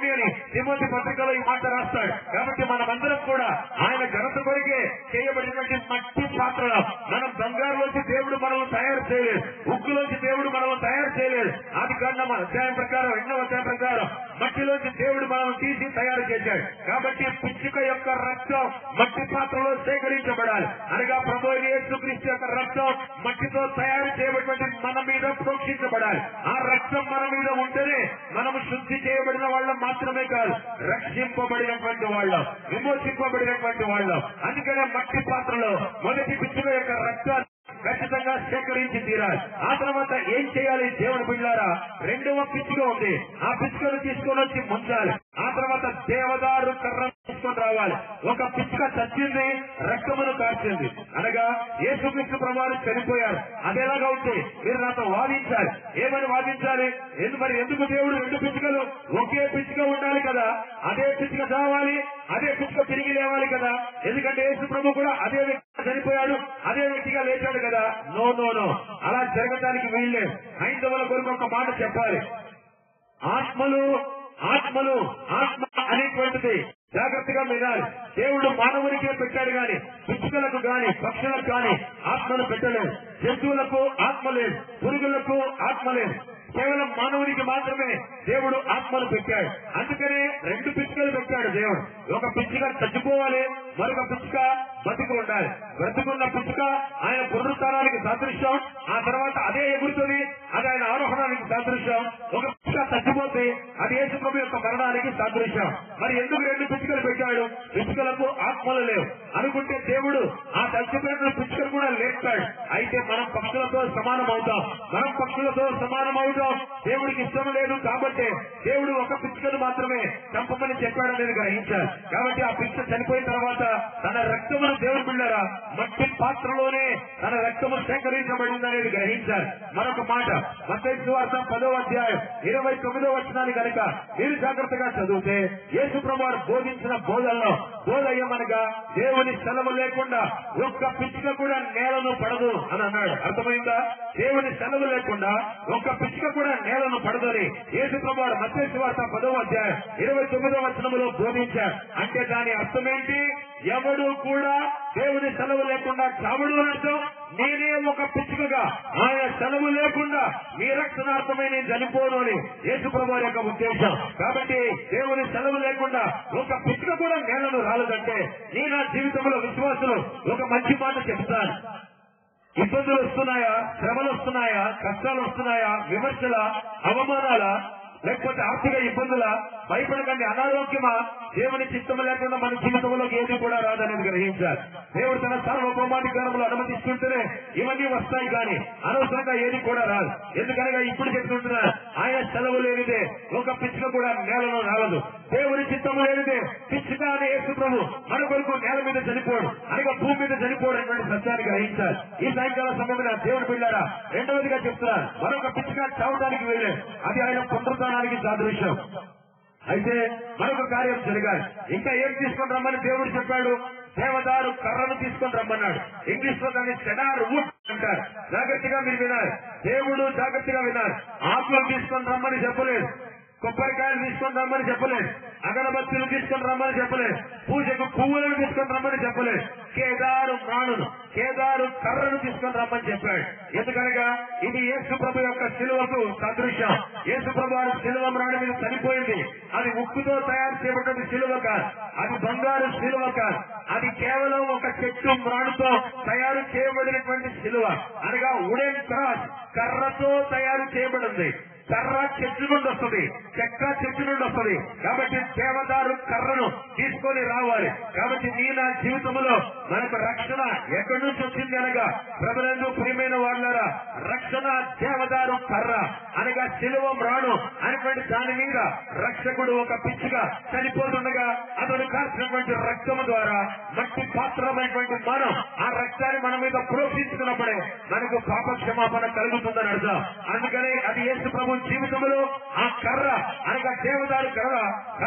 తిమోతి పత్రికలో ఈ మాట రాస్తాడు కాబట్టి మనమందరం కూడా ఆయన ఘనత కొరికే చేయబడినటువంటి మట్టి పాత్రలు మనం బంగారులోంచి దేవుడు మనల్ని తయారు చేయలేదు ఉక్కులోంచి దేవుడు మనల్ని తయారు చేయలేదు ఆది కారణం అధ్యాయం ప్రకారం ఎన్నో అధ్యాయం ప్రకారం మట్టిలోంచి దేవుడు మనల్ని తీసి తయారు చేశాడు కాబట్టి పిచ్చుక యొక్క రక్తం మట్టి పాత్రలో సేకరించబడాలి అనగా ప్రభు అయిన యేసుక్రీస్తు యొక్క రక్తం మట్టితో తయారు చేయబడినటువంటి మన మీద ప్రోక్షించబడాలి ఆ రక్తం మన మీద ఉంటేనే మనము శుద్ధి చేయబడిన వాళ్ళం మాత్రమే కాదు రక్షింపబడినటువంటి వాళ్ళం విమోచింపబడినటువంటి వాళ్ళం అందుకనే మట్టి పాత్రలో మొదటి పిచ్చుక యొక్క రక్తాన్ని ఖచ్చితంగా సేకరించి తీరాలి ఆ తర్వాత ఏం చేయాలి దేవుని బిళ్ళారా రెండవ పిచ్చుక ఉంది ఆ పిచ్చుకను తీసుకొని వచ్చి ముంచాలి ఆ తర్వాత దేవదారు కర్ర తీసుకొని రావాలి ఒక పిచ్చుక చచ్చింది రక్తమును కార్చింది అనగా యేసుక్రీస్తు ప్రభావం చనిపోయారు అదేలాగా ఉంది మీరు నాతో వాదించాలి ఏమని వాదించాలి ఎందు మరి ఎందుకు దేవుడు రెండు పిచ్చుకలు ఒకే పిచ్చుక ఉండాలి కదా అదే పిచ్చుక చావాలి అదే పిచ్చుక తిరిగి లేవాలి కదా ఎందుకంటే యేసు ప్రభు కూడా అదే వ్యక్తి చనిపోయాడు అదే వ్యక్తిగా లేచాడు కదా నో నో నో అలా జరగడానికి వీల్లేదు హైందవుల కొరకు ఒక మాట చెప్పాలి ఆత్మలు ఆత్మలు ఆత్మ అనేటువంటిది జాగ్రత్తగా వినాలి దేవుడు మానవునికే పెట్టాడు గాని పిచ్చుకలకు గాని పక్షులకు గాని ఆత్మను పెట్టలేదు జంతువులకు ఆత్మ లేదు పురుగులకు ఆత్మ లేదు కేవలం మానవునికి మాత్రమే దేవుడు ఆత్మను పెట్టాడు అందుకనే రెండు పిచ్చుకలు పెట్టాడు దేవుడు ఒక పిచ్చుక చచ్చిపోవాలి మరొక పిచ్చుక బతికి ఉండాలి బ్రతుకున్న పిచ్చుక ఆయన పునరుత్నానికి సాదృశ్యం ఆ తర్వాత అదే ఎగురుతుంది అది ఆయన ఆరోహణానికి సాదృశ్యం ఒక పిచ్చుక చచ్చిపోతే అది యేసుప్రభు యొక్క మరణానికి సాదృశ్యం మరి ఎందుకు రెండు పిచ్చుకలు పెట్టాడు పిచ్చుకలకు ఆత్మలు లేవు అనుకుంటే దేవుడు ఆ చచ్చిపోయిన పిచ్చుకలు కూడా లేపుతాడు అయితే మనం పక్షులతో సమానం అవుతాం మనం పక్షులతో సమానం అవుతాం దేవుడికి ఇష్టం లేదు కాబట్టి దేవుడు ఒక పిచ్చుకను మాత్రమే చంపమని చెప్పాడనేది గ్రహించారు కాబట్టి ఆ పిచ్చుక చనిపోయిన తర్వాత తన రక్తమును దేవుడు బిళ్ళారా మట్టి పాత్రలోనే తన రక్తము సేకరించబడిందనేది గ్రహించారు మరొక మాట మత్తయి వార్త పదో అధ్యాయం ఇరవై తొమ్మిదో వచ్చినాన్ని కనుక మీరు జాగ్రత్తగా చదివితే యేసు ప్రభువారు బోధించిన బోధనలో బోధ ఏమనగా దేవుని సెలవు లేకుండా ఒక్క పిచ్చుక కూడా నేలను పడదు అని అన్నాడు అర్థమైందా దేవుని సెలవు లేకుండా ఒక్క పిచ్చుక కూడా నేలను పడదని యేసు ప్రభువారు మత్తయి వార్త పదో అధ్యాయం ఇరవై తొమ్మిదో వచనములో బోధించారు అంటే దాని అర్థం ఏంటి ఎవడు కూడా దేవుని సెలవు లేకుండా చావుడు అర్థం నేనే ఒక పిచ్చుకగా ఆయన సెలవు లేకుండా మీ రక్షణార్థమై నేను చనిపోను అని యేసుప్రభు యొక్క ఉద్దేశం కాబట్టి దేవుని సెలవు లేకుండా ఒక పిచ్చుక కూడా నేలను రాలేదంటే నీ నా జీవితంలో విశ్వాసులు ఒక మంచి మాట చెప్తాను ఇబ్బందులు వస్తున్నాయా శ్రమలు వస్తున్నాయా కష్టాలు వస్తున్నాయా విమర్శల అవమానాల లేకపోతే ఆర్థిక ఇబ్బందుల భయపడకండి అనారోగ్యమా దేవుని చిత్తం లేకుండా మన జీవితంలోకి ఏది కూడా రాదనేది గ్రహించాలి దేవుడు తన సార్వభౌమాధికారంలో అనుమతిస్తుంటేనే ఇవన్నీ వస్తాయి కానీ అనవసరంగా ఏది కూడా రాదు ఎందుకనగా ఇప్పుడు చెప్తుంటున్నా ఆయన సెలవు లేనిదే ఒక పిచ్చుక కూడా నేలలో రాలదు దేవుని చిత్తము లేనిదే పిచ్చుక అనే యేసు ప్రభు మన కొరకు నేల మీద చనిపోడు అనగా భూమి మీద చనిపోడు అనేటువంటి సత్యాన్ని గ్రహించాలి ఈ సాయంకాల సమయంలో దేవుడు పిల్లారా రెండవదిగా చెప్తున్నారు మరొక పిచ్చుక చావడానికి వెళ్ళే అది ఆయన పునరుద్ధానానికి సాదృశ్యం అయితే మరొక కార్యం జరగాలి ఇంకా ఏం తీసుకొని రమ్మని దేవుడు చెప్పాడు దేవదారు కర్రను తీసుకొని రమ్మన్నాడు ఇంగ్లీష్ లో దాన్ని సెడార్ వుడ్ అంటారు జాగ్రత్తగా మీరు వినాలి దేవుడు జాగ్రత్తగా వినాలి ఆకులను తీసుకొని రమ్మని చెప్పలేదు కొబ్బరికాయలు తీసుకొని రమ్మని చెప్పలేదు అగరబత్తులు తీసుకొని రమ్మని చెప్పలేదు పూజకు పువ్వులను తీసుకొని రమ్మని చెప్పలేదు కేదారు ప్రాణును కేదారు కర్రను తీసుకొని రమ్మని చెప్పాడు ఎందుకనగా ఇది యేసు ప్రభు యొక్క శిలువకు సదృశ్యం యేసు ప్రభు వారి శిలువ మ్రాణి మీద చనిపోయింది అది ఉక్కుతో తయారు చేయబడిన శిలువ కాదు అది బంగారు శిలువ కాదు అది కేవలం ఒక చెట్టు మ్రాణుతో తయారు చేయబడినటువంటి శిలువ అనగా ఉడెన్ క్రాస్ కర్రతో తయారు చేయబడింది కర్ర చెట్టు నుండి వస్తుంది చెక్క చెట్టు నుండి వస్తుంది కాబట్టి దేవదారు కర్రను తీసుకొని రావాలి కాబట్టి నీ నా జీవితంలో మనకు రక్షణ ఎక్కడి నుంచి వచ్చింది అనగా ప్రభులందు ప్రియమైన వాళ్ళరా రక్షణ దేవదారు కర్ర అనగా శిలువం రాను అనేటువంటి దాని మీద రక్షకుడు ఒక పిచ్చిగా చనిపోతుండగా అతను కాల్చినటువంటి రక్తము ద్వారా మట్టి పాత్రమైనటువంటి మనం ఆ రక్తాన్ని మన మీద ప్రోక్షించుకున్నప్పుడే మనకు పాప క్షమాపణ కలుగుతుందని అర్థం అందుకనే అది యేసు ప్రభు జీవితంలో ఆ కర్ర అనగా దేవదారు కర్ర కాల్చిన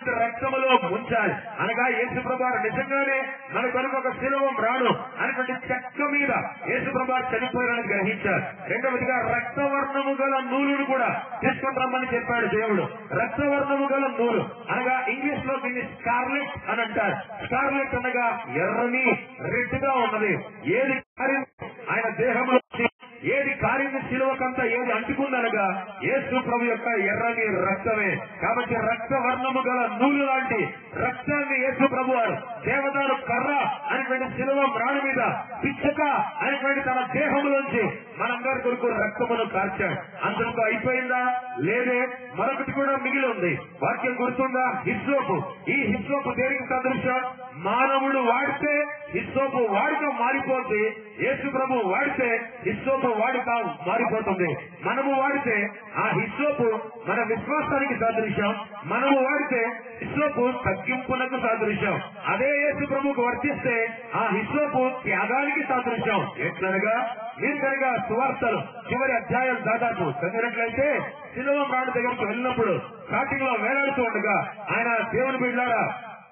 రక్తములో ముంచాలి అనగా యేసుప్రభు వారు నిజంగానే మన కొరకు ఒక శిలవం రాడు అనేటువంటి చెక్క మీద యేసుప్రభు వారు చనిపోయారని గ్రహించారు రెండవదిగా రక్తవర్ణము గల నూలును కూడా తీసుకొని రమ్మని చెప్పాడు దేవుడు రక్తవర్ణము గల నూలు అనగా ఇంగ్లీష్ లో దీన్ని స్కార్లెట్ అని అంటారు స్కార్లెట్ అనగా ఎర్రని రెడ్ గా ఉన్నది ఏది కారింది ఆయన దేహంలో ఏది కారింది శిలువకంత ఏది అంటుకుందనగా యేసు ప్రభు యొక్క ఎర్రని రక్తమే కాబట్టి రక్త వర్ణము గల నూలు లాంటి రక్తాన్ని యేసు ప్రభు వారు దేవదారు కర్ర అనేటువంటి శిలువ ప్రాణి మీద పిచ్చక అనేటువంటి తన దేహంలోంచి మనందరి కొరకు రక్తమును కార్చాడు అంతకు అయిపోయిందా లేదే మరొకటి కూడా మిగిలి ఉంది వాక్యం గుర్తుందా హిస్సోపు ఈ హిస్సోపు దేనికి సదృశ్యం మానవుడు వాడితే హిస్సోపు వాడిక మారిపోతుంది యేసు ప్రభు వాడితే హిస్సోపు వాడిక మారిపోతుంది మనము వాడితే ఆ హిస్సోపు మన విశ్వాసానికి సాదృశ్యం మనము వాడితే హిస్సోపు తగ్గింపునకు సాదృశ్యం అదే యేసు ప్రభుకు వర్తిస్తే ఆ హిస్సోపు త్యాగానికి సాదృశ్యం ఎట్లనగా మీరు కనుక సువార్తలు చివరి అధ్యాయం దాదాపు చదివినట్లయితే శిలువ ప్రాణ దగ్గరికి వెళ్ళినప్పుడు స్టార్టింగ్ లో వేలాడుతూ ఉండగా ఆయన దేవుని బిడ్డారా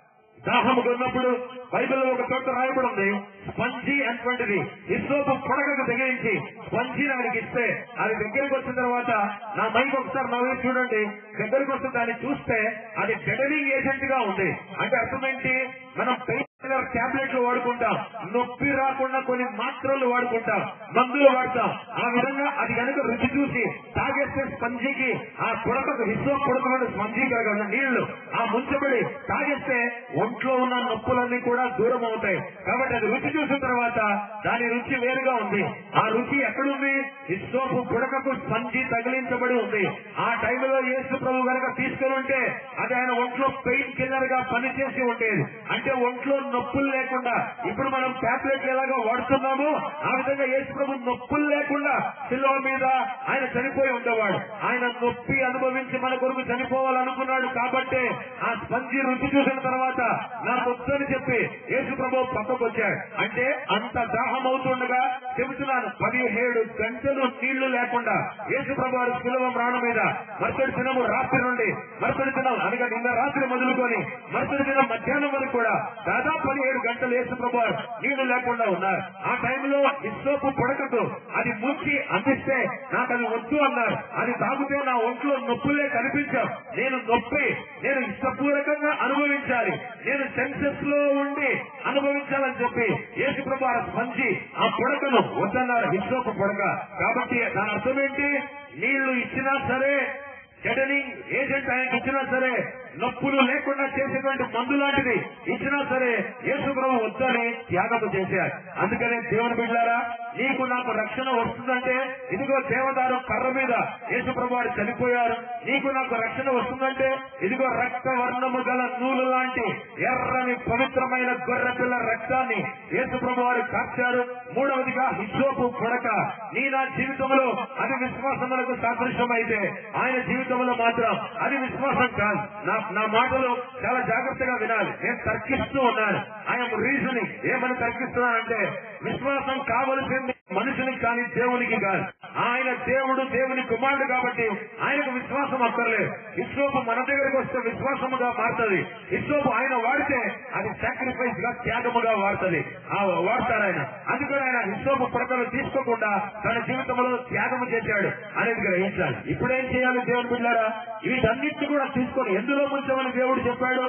దాహము కొన్నప్పుడు బైబిల్లో ఒక చోట రాయబడి ఉంది స్పంజి అటువంటిది ఇస్రోపు పొడగకు తెగించి స్పంజి ఆయనకి ఇస్తే అది దగ్గరికి వచ్చిన తర్వాత నా మైక్ ఒకసారి నవ్వి చూడండి దగ్గరికి వస్తే దాన్ని చూస్తే అది డెడలింగ్ ఏజెంట్ గా ఉంది అంటే అర్థమేంటి మనం పెయిన్ కిల్లర్ టాబ్లెట్లు వాడుకుంటాం నొప్పి రాకుండా కొన్ని మాత్రలు వాడుకుంటాం మందులు వాడతాం ఆ విధంగా అది కనుక రుచి చూసి తాగేస్తే స్పంజికి ఆ పొడకకు విశ్వ పొడకమైన స్పంజి కలగ నీళ్లు ఆ ముంచబడి తాగేస్తే ఒంట్లో ఉన్న నొప్పులన్నీ కూడా దూరం అవుతాయి కాబట్టి అది రుచి చూసిన తర్వాత దాని రుచి వేరుగా ఉంది ఆ రుచి ఎక్కడుంది ఇస్సోపు పుడకకు స్పంజి తగిలించబడి ఉంది ఆ టైంలో యేసు ప్రభు కనుక తీసుకుని ఉంటే అది ఆయన ఒంట్లో పెయిన్ కిల్లర్ గా పనిచేసి ఉండేది అంటే ఒంట్లో నొప్పులు లేకుండా ఇప్పుడు మనం టాబ్లెట్లు ఎలాగో వాడుతున్నామో ఆ విధంగా యేసు ప్రభు నొప్పులు లేకుండా శిలువ మీద ఆయన చనిపోయి ఉండేవాడు ఆయన నొప్పి అనుభవించి మన కొరకు చనిపోవాలనుకున్నాడు కాబట్టే ఆ స్పంజి రుచి చూసిన తర్వాత నా వద్దని చెప్పి యేసు ప్రభు పక్కకు వచ్చాడు అంటే అంత దాహం అవుతుండగా చెబుతున్నాను పదిహేడు గంటలు నీళ్లు లేకుండా యేసు ప్రభు వారి శిలువ ప్రాణం మీద మరుసటి దినము రాత్రి నుండి మరుసటి దినం అనగా నిన్న రాత్రి మొదలుకొని మరుసటి దినం మధ్యాహ్నం వరకు కూడా దాదాపు పదిహేడు గంటలు యేసు ప్రభు వారు నీళ్లు లేకుండా ఉన్నారు ఆ టైంలో ఇస్సోపు పొడకకు అది ముంచి అందిస్తే నాకు అది వద్దు అన్నారు అది తాగితే నా ఒంట్లో నొప్పులే కనిపించాం నేను నొప్పి నేను ఇష్టపూర్వకంగా అనుభవించాలి నేను సెన్సెస్ లో ఉండి అనుభవించాలని చెప్పి యేసు ప్రభు ఆ స్పంచి ఆ పొడకను వద్దన్నారు హిస్సోపు పొడక కాబట్టి దాని అర్థం ఏంటి నీళ్లు ఇచ్చినా సరే జడనింగ్ ఏజెంట్ ఆయనకి ఇచ్చినా సరే నొప్పులు లేకుండా చేసేటువంటి మందు లాంటిది ఇచ్చినా సరే యేసు ప్రభు వద్దని త్యాగము చేశారు అందుకనే దేవుని బిడ్డారా నీకు నాకు రక్షణ వస్తుందంటే ఇదిగో దేవదారు కర్ర మీద యేసు ప్రభు వారు చనిపోయారు నీకు నాకు రక్షణ వస్తుందంటే ఇదిగో రక్త వర్ణము గల నూలు లాంటి ఎర్రని పవిత్రమైన గొర్రె పిల్ల రక్తాన్ని యేసు ప్రభు వారు కాచారు మూడవదిగా హిస్సోపు కొడక నీ నా జీవితంలో అది విశ్వాసములకు సాదృశ్యం అయితే ఆయన జీవితంలో మాత్రం అది విశ్వాసం కాదు నా నా మాటలు చాలా జాగ్రత్తగా వినాలి నేను తర్కిస్తూ ఉన్నాను ఆయన రీజనింగ్ ఏమని తర్కిస్తున్నానంటే విశ్వాసం కావలసింది మనుషునికి కానీ దేవునికి కాదు ఆయన దేవుడు దేవుని కుమారుడు కాబట్టి ఆయనకు విశ్వాసం అక్కర్లేదు ఇస్రోపు మన దగ్గరకు వస్తే విశ్వాసముగా మారుతుంది ఇస్రోపు ఆయన వాడితే అది సాక్రిఫైస్ గా త్యాగముగా వాడుతుంది ఆ వాడతారు ఆయన అందుకని ఆయన ఇస్రోపు ప్రకటన తీసుకోకుండా తన జీవితంలో త్యాగము చేశాడు అనేది గ్రహించాలి ఇప్పుడేం చేయాలి దేవుని బిడ్డారా వీటన్నిటిని కూడా తీసుకొని ఎందులో ముంచమని దేవుడు చెప్పాడు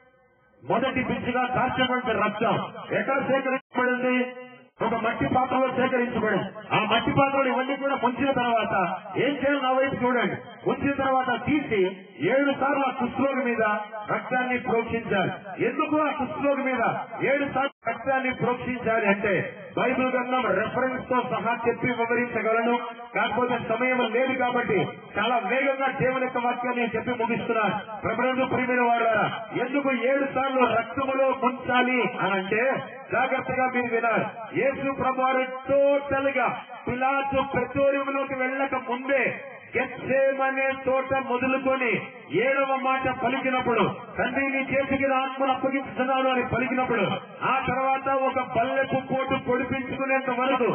మొదటి పిచ్చిగా కార్చటువంటి రక్తం ఎక్కడ సేకరించబడింది ఒక మట్టి పాత్రలో సేకరించబడింది ఆ మట్టి పాత్రలు ఇవన్నీ కూడా ముంచిన తర్వాత ఏం చేయాలి నా వైపు చూడండి ఉంచిన తర్వాత తీసి ఏడు సార్లు ఆ కుష్ఠరోగి మీద రక్తాన్ని ప్రోక్షించాలి ఎందుకు ఆ కుష్ఠరోగి మీద ఏడు సార్లు రక్తాన్ని ప్రోక్షించాలి అంటే బైబిల్ గ్రంథం రెఫరెన్స్ తో సహా చెప్పి వివరించగలను కాకపోతే సమయం లేదు కాబట్టి చాలా వేగంగా దేవుని యొక్క వాక్యాన్ని చెప్పి ముగిస్తున్నాను ప్రభుత్వ ప్రియమైన వాడారా ఎందుకు ఏడు సార్లు రక్తములో ముంచాలి అని అంటే జాగ్రత్తగా మీరు వినాలి యేసు ప్రభావం టోటల్ గా పిలాతు పెత్తోరియంలోకి వెళ్ళక ముందే గెత్సేమనే తోట మొదలుకొని ఏడవ మాట పలికినప్పుడు తండ్రి నీ చేతికి నా ఆత్మను అప్పగించుతున్నాను అని పలికినప్పుడు ఆ తర్వాత ఒక పల్లెపు పోటు పొడిపించుకునేంత వరకు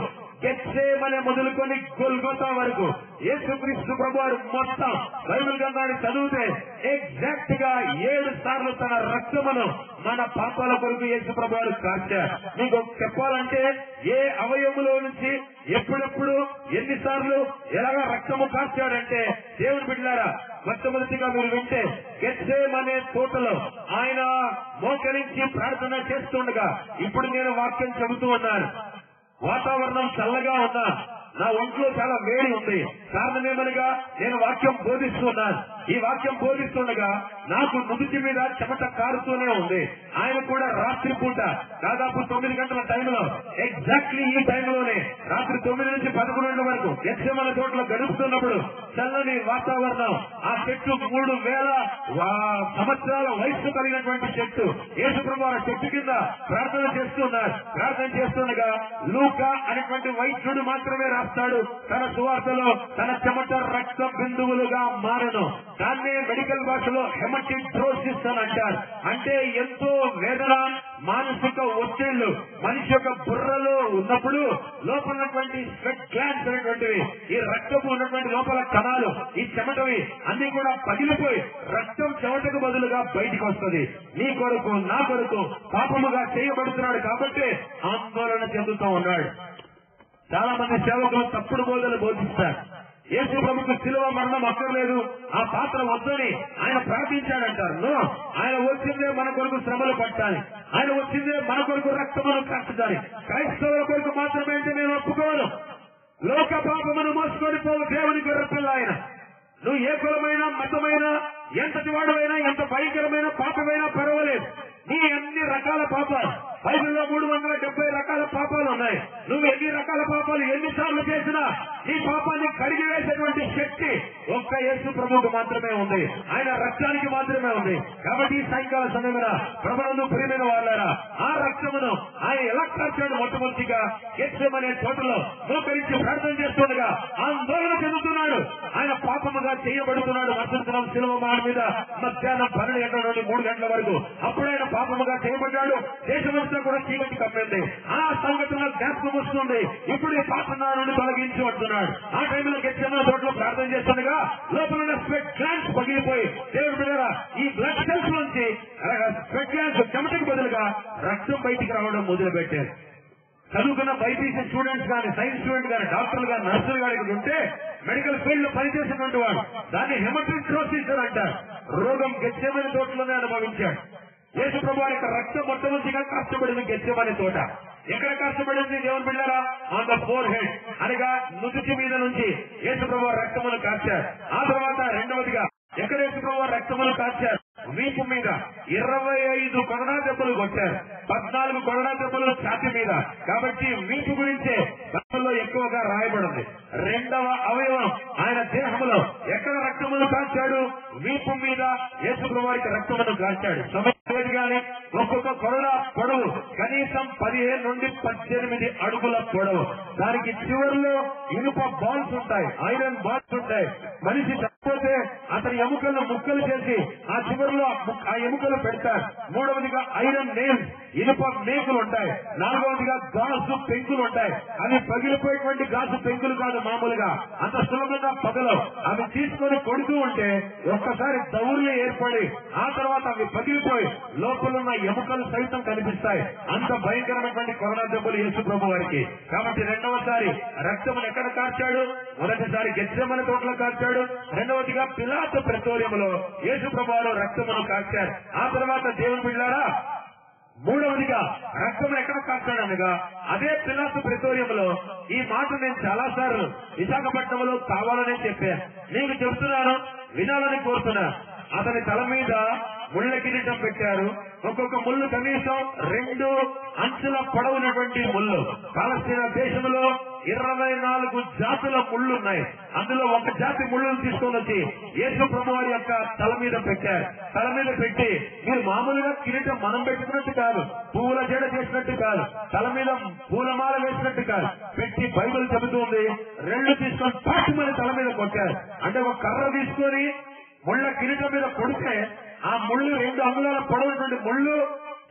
గెచ్చేమనే మొదలుకొని గొల్గొతా వరకు యేసుక్రీస్తు ప్రభు వారు మొత్తం బైబిల్ గ్రంథాన్ని చదివితే ఎగ్జాక్ట్ గా ఏడు సార్లు తన రక్తమును మన పాపాల కొరకు యేసు ప్రభు వారు కార్చారు మీకు చెప్పాలంటే ఏ అవయములో నుంచి ఎప్పుడెప్పుడు ఎన్నిసార్లు ఎలాగా రక్తము కార్చాడంటే దేవుని బిడ్డారా మొట్టమొదటిగా మీరు వింటే గెచ్చేమ్ అనే తోటలో ఆయన మోకరించి ప్రార్థన చేస్తుండగా ఇప్పుడు నేను వాక్యం చెబుతూ ఉన్నాను వాతావరణం చల్లగా ఉన్నా నా ఒంట్లో చాలా వేడి ఉంది కారణం ఏమనగా నేను వాక్యం బోధిస్తున్నాను ఈ వాక్యం బోధిస్తుండగా నాకు నుదుటి మీద చెమట కారుతూనే ఉంది ఆయన కూడా రాత్రి పూట దాదాపు తొమ్మిది గంటల టైంలో ఎగ్జాక్ట్లీ ఈ టైంలోనే రాత్రి తొమ్మిది నుంచి పదకొండు వరకు యక్షమల తోటలో గడుపుతున్నప్పుడు చల్లని వాతావరణం ఆ చెట్టు మూడు వేల వా- సంవత్సరాల వయస్సు కలిగినటువంటి చెట్టు యేసుప్రభు ఆ చెట్టు కింద ప్రార్థన చేస్తున్నారు ప్రార్థన చేస్తుండగా లూక అనేటువంటి వైద్యుడు మాత్రమే రాస్తాడు తన సువార్తలో తన చెమట రక్త బిందువులుగా మారను దాన్నే మెడికల్ భాషలో హెమటిడ్రోసిస్ అని అంటారు అంటే ఎంతో వేదన మానసిక ఒత్తిళ్లు మనిషి యొక్క బుర్రలో ఉన్నప్పుడు లోపల ఉన్నటువంటి స్వెట్ గ్లాండ్స్ అనేటువంటివి ఈ రక్తపు ఉన్నటువంటి లోపల కణాలు ఈ చెమటవి అన్ని కూడా పగిలిపోయి రక్తం చెమటకు బదులుగా బయటికి వస్తుంది నీ కొరకు నా కొరకు పాపముగా చేయబడుతున్నాడు కాబట్టి ఆందోళన చెందుతూ ఉన్నాడు చాలా మంది సేవకులు తప్పుడు బోధలు బోధిస్తారు యేసు ప్రభుకు శిలువ మరణం అక్కర్లేదు ఆ పాత్ర వద్దని ఆయన ప్రార్థించాడంటారు No. ఆయన వచ్చిందే మన కొరకు శ్రమలు పట్టాలి ఆయన వచ్చిందే మన కొరకు రక్తమును కట్టడాలి క్రైస్తవుల కొరకు మాత్రమే అంటే నేను ఒప్పుకోను లోక పాపమును మోసుకొని పోవు దేవుని గొర్రెపిల్ల ఆయన నువ్వు ఏ కులమైనా మతమైనా ఎంతటి వాడువైనా ఎంత భయంకరమైన పాపమైనా పర్వాలేదు నీ అన్ని రకాల పాపాలు బైబిల్లో మూడు వందల డెబ్బై రకాల పాపాలు ఉన్నాయి నువ్వు ఎన్ని రకాల పాపాలు ఎన్నిసార్లు చేసినా నీ పాపాన్ని కడిగి వేసేటువంటి శక్తి ఒక్క యేసు ప్రభువుకు మాత్రమే ఉంది ఆయన రక్తానికి మాత్రమే ఉంది కాబట్టి ఈ సాయంకాల సమయమున ప్రభుత్వం ప్రియమైన వాళ్ళారా ఆ రక్తమును ఆయన ఎలా కార్చాడు మొట్టమొదటిగా అనే తోటలో మోకరించి ప్రార్థన చేస్తుండగా ఆందోళన చెందుతున్నాడు ఆయన పాపముగా చేయబడుతున్నాడు మధ్యంతరం శిలువ మాడ మీద మధ్యాహ్నం పన్నెండు గంటల నుండి మూడు గంటల వరకు అప్పుడు ఆయన పాపముగా చేయబడ్డాడు దేశమంతా కూడా చీకటి కమ్మింది ఆ సంఘటన జ్ఞాపకం వస్తుంది ఇప్పుడు ఈ పాప నా నుండి తొలగించి అంటున్నాడు ఆ టైంలో గెచ్చన్న తోటలో ప్రార్థన చేస్తుండగా లోపల ఉన్న స్వెట్ గ్లాండ్స్ పగిలిపోయి దేవుడు బిడ్డరా ఈ బ్లడ్ సెల్స్ నుంచి అలాగా స్వెట్ గ్లాండ్స్ చెమటకు బదులుగా రక్తం బయటికి రావడం మొదలు పెట్టారు చదువుకున్న బైపీసీ స్టూడెంట్స్ కానీ సైన్స్ స్టూడెంట్ కానీ డాక్టర్లు కానీ నర్సులు కానీ ఇక్కడ ఉంటే మెడికల్ ఫీల్డ్ లో పనిచేసినటువంటి వాడు దాన్ని హెమటిట్రోసిస్ అని అంటారు రోగం గెచ్చమని తోటలోనే అనుభవించాడు యేసు ప్రభు వారి యొక్క రక్తం మొట్టమొదటిగా కష్టపడింది గెచ్చమని తోట ఎక్కడ కష్టపడింది దేవుని బిళ్ళారా ఆన్ ద ఫోర్ హెడ్ అనగా నుదుటి మీద నుంచి యేసు ప్రభు వారి రక్తమును కాచారు ఆ తర్వాత రెండవదిగా ఎక్కడ యేసు ప్రభు వారి రక్తమును కాచారు వీపు మీద ఇరవై ఐదు కొరడా దెబ్బలు కొట్టారు పద్నాలుగు కొరడా దెబ్బలు ఛాతి మీద కాబట్టి వీపు గురించే బైబిల్లో ఎక్కువగా రాయబడింది రెండవ అవయవం ఆయన దేహంలో ఎక్కడ రక్తమును కాల్చాడు వీపు మీద యేసు వారికి రక్తమును కాల్చాడు సమయం లేదు కానీ ఒక్కొక్క కొరడ పొడవు కనీసం పదిహేను నుండి పద్దెనిమిది అడుగుల పొడవు దానికి చివరిలో ఇనుప బాల్స్ ఉంటాయి ఐరన్ బాల్స్ ఉంటాయి మనిషి చచ్చిపోతే అతని ఎముకలను ముక్కలు చేసి ఆ చివరిలో ఆ ముక్- ఆ ఎముకలు పెడతారు మూడవదిగా ఐరన్ నేమ్స్ ఇనుప మేకులు ఉంటాయి నాలుగవదిగా గాజు పెంకులు ఉంటాయి అవి పగిలిపోయేటువంటి గాజు పెంకులు కాదు మామూలుగా అంత సులభంగా పగలవు అవి తీసుకొని కొడుతూ ఉంటే ఒక్కసారి దౌర్యం ఏర్పడి ఆ తర్వాత అవి పగిలిపోయి లోపల ఉన్న ఎముకలు సైతం కనిపిస్తాయి అంత భయంకరమైనటువంటి కరోనా దెబ్బలు యేసు ప్రభు వారికి కాబట్టి రెండవసారి రక్తమును ఎక్కడ కార్చాడు మొదటిసారి గెచ్చమని తోటలో కార్చాడు రెండవదిగా పిలాత ప్రతోర్యములో యేసు ప్రభు వారు రక్తమును కార్చారు ఆ తర్వాత దేవుని బిళ్ళారా మూడవదిగా రక్తం ఎక్కడ కాస్తాడనగా అదే పిలాసు ప్రిటోరియంలో ఈ మాట నేను చాలా సార్లు విశాఖపట్నంలో కావాలనే చెప్పాను మీకు చెప్తున్నాను వినాలని కోరుతున్నా అతని తల మీద ముళ్ళ కిరీటం పెట్టారు ఒక్కొక్క ముళ్ళు కనీసం రెండు అంచుల పొడవునటువంటి ముళ్ళు పాలస్తీనా దేశంలో ఇరవై నాలుగు జాతుల ముళ్ళు ఉన్నాయి అందులో ఒక జాతి ముళ్ళను తీసుకొని వచ్చి యేసు ప్రభు వారి యొక్క తల మీద పెట్టారు తల మీద పెట్టి మీరు మామూలుగా కిరీటం మనం పెట్టుకున్నట్టు కాదు పువ్వుల జడ చేసినట్టు కాదు తల మీద పూలమాల వేసినట్టు కాదు పెట్టి బైబిల్ చెబుతుంది రెండు తీసుకొని పాటుమని తల మీద కొట్టారు అంటే ఒక కర్ర తీసుకొని ముళ్ళ కిరీటం మీద కొడితే ఆ ముళ్ళు రెండు అంగుళాల పొడవునటువంటి ముళ్ళు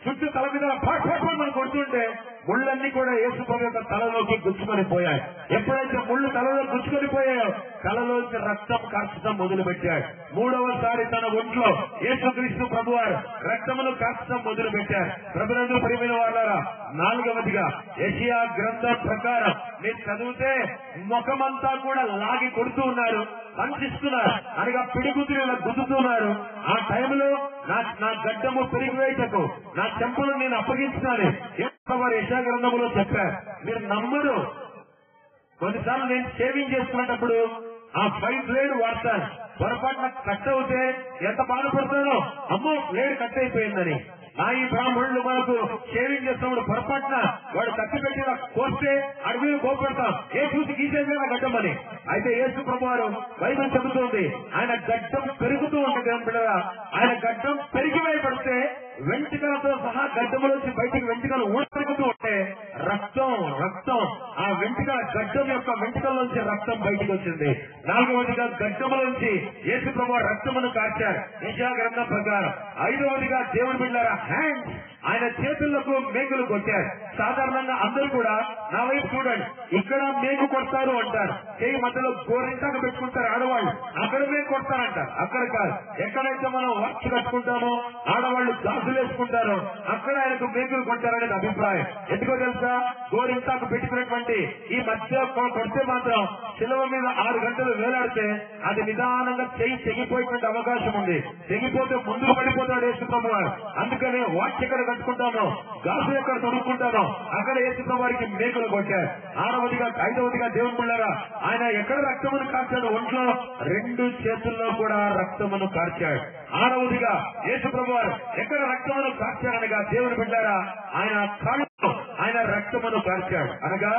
చుట్టూ తల మీద ఫట్ ఫట్ ఫట్ అని కొడుతుంటే ముళ్ళన్నీ కూడా యేసుప్రభు యొక్క తలలోకి గుచ్చుకొని పోయాయి ఎప్పుడైతే ముళ్ళు తలలో గుచ్చుకొని పోయాయో తలలోకి రక్తం కార్చడం మొదలు పెట్టాడు మూడవసారి తన ఒంట్లో యేసుక్రీస్తు ప్రభు వారు రక్తమును కార్చడం మొదలు పెట్టారు ప్రభునందు ప్రియమైన వాళ్ళారా నాలుగవదిగా యషియా గ్రంథం ప్రకారం మీరు చదివితే ముఖమంతా కూడా లాగి కొడుతూ ఉన్నారు పంచిస్తున్నారు అనగా పిడిగుతులు ఇలా గుద్దుతున్నారు ఆ టైంలో నా నా గడ్డము పెరిగివేయటకు నా చెంపను నేను అప్పగించినాను వారు యశా గ్రంథములో చెప్పారు మీరు నమ్మరు కొన్నిసార్లు నేను షేవింగ్ చేసుకునేటప్పుడు ఆ ఫైవ్ బ్లేడ్ వాడతాను పొరపాటున కట్ అవుతే ఎంత బాధపడతానో అమ్మో బ్లేడ్ కట్ అయిపోయిందని నా ఈ బ్రాహ్మణులు మనకు షేవింగ్ చేస్తున్నప్పుడు పొరపాటున వాడు కత్తి పెట్టి ఇలా కోస్తే అడవిలో కోపడతాం ఏ చూసి గీసేదే నా గడ్డమని అయితే యేసు ప్రభు వారు బైబిల్ చెబుతుంది ఆయన గడ్డం పెరుగుతూ ఉంటుంది దేవుని బిడ్డలారా. ఆయన గడ్డం పెరిగి పడితే వెంట్రుకలతో సహా గడ్డములోంచి బయటికి వెంట్రుకలు ఊడపెరుగుతూ ఉంటే రక్తం రక్తం ఆ వెంట్రుకల గడ్డం యొక్క వెంట్రుకల రక్తం బయటికి వచ్చింది నాలుగవదిగా గడ్డములోంచి యేసు ప్రభు రక్తమును కార్చారు నిజా గ్రంథం ప్రకారం ఐదవదిగా దేవుని బిడ్డారా హ్యాండ్ ఆయన చేతులకు మేకులు కొట్టారు సాధారణంగా అందరూ కూడా నా వైపు చూడండి ఇక్కడ మేకు కొడతారు అంటారు చేయి మధ్యలో గోరింటాక పెట్టుకుంటారు ఆడవాళ్ళు అక్కడ మేకు కొడతారంటారు అక్కడ కాదు ఎక్కడైతే మనం వర్క్ కట్టుకుంటామో ఆడవాళ్ళు గాజులు వేసుకుంటారో అక్కడ ఆయనకు మేకులు కొట్టారనేది అభిప్రాయం ఎందుకో తెలుసా గోరింటాకు పెట్టుకున్నటువంటి ఈ మధ్య కొ- కొడితే మాత్రం శిలువ మీద ఆరు గంటలు వేలాడితే అది నిదానంగా చెయ్యి తెగిపోయేటువంటి అవకాశం ఉంది తెగిపోతే ముందుకు పడిపోతాడు యేసుప్రభు వారు అందుకనే వాచ్ ఎక్కడ కట్టుకుంటామో గాజులు ఎక్కడ తొడుక్కుంటామో అక్కడ యేసుప్రభు వారికి మేకులు కొట్టారు ఆరవదిగా ఐదవదిగా దేవుని పిల్లరా ఆయన ఎక్కడ రక్తమును కార్చాడు ఒంట్లో రెండు చేతుల్లో కూడా రక్తమును కార్చాడు ఆరవదిగా యేసుప్రభు వారు ఎక్కడ రక్తమును కార్చాడనగా దేవుని బిడ్డారా ఆయన కాళ్ళలో ఆయన రక్తమును కార్చాడు అనగా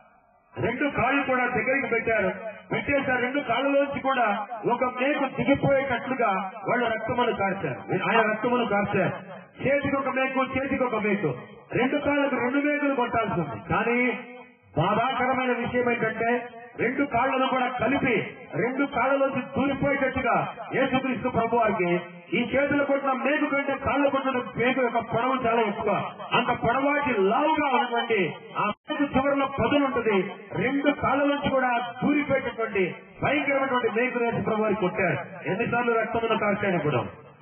రెండు కాళ్ళు కూడా దగ్గరికి పెట్టారు పెట్టేశారు రెండు కాళ్ళలోంచి కూడా ఒక మేకు దిగిపోయేటట్లుగా వాళ్ళు రక్తమును కార్చారు ఆయన రక్తమును కార్చారు చేతికి ఒక మేకు చేతికి ఒక మేకు రెండు కాళ్ళకు రెండు మేకులు కొట్టాల్సి ఉంది కానీ బాధాకరమైన విషయం ఏంటంటే రెండు కాళ్ళను కూడా కలిపి రెండు కాళ్ళలోంచి దూరిపోయేటట్టుగా యేసుక్రీస్తు ప్రభు వారికి ఈ చేతులు కొట్టిన మేకు కంటే కాళ్ళు కొట్టిన మేకు యొక్క పొడవు చాలా ఎక్కువ అంత పొడవాటి లావుగా ఉన్నటువంటి ఆ మేకు చివరిలో పదులు ఉంటుంది రెండు కాళ్ళ నుంచి కూడా దూరిపోయేటటువంటి భయంకరమైనటువంటి మేకు యేసు ప్రభు వారికి కొట్టారు ఎన్నిసార్లు రక్తమును కాల్చాడు ఇప్పుడు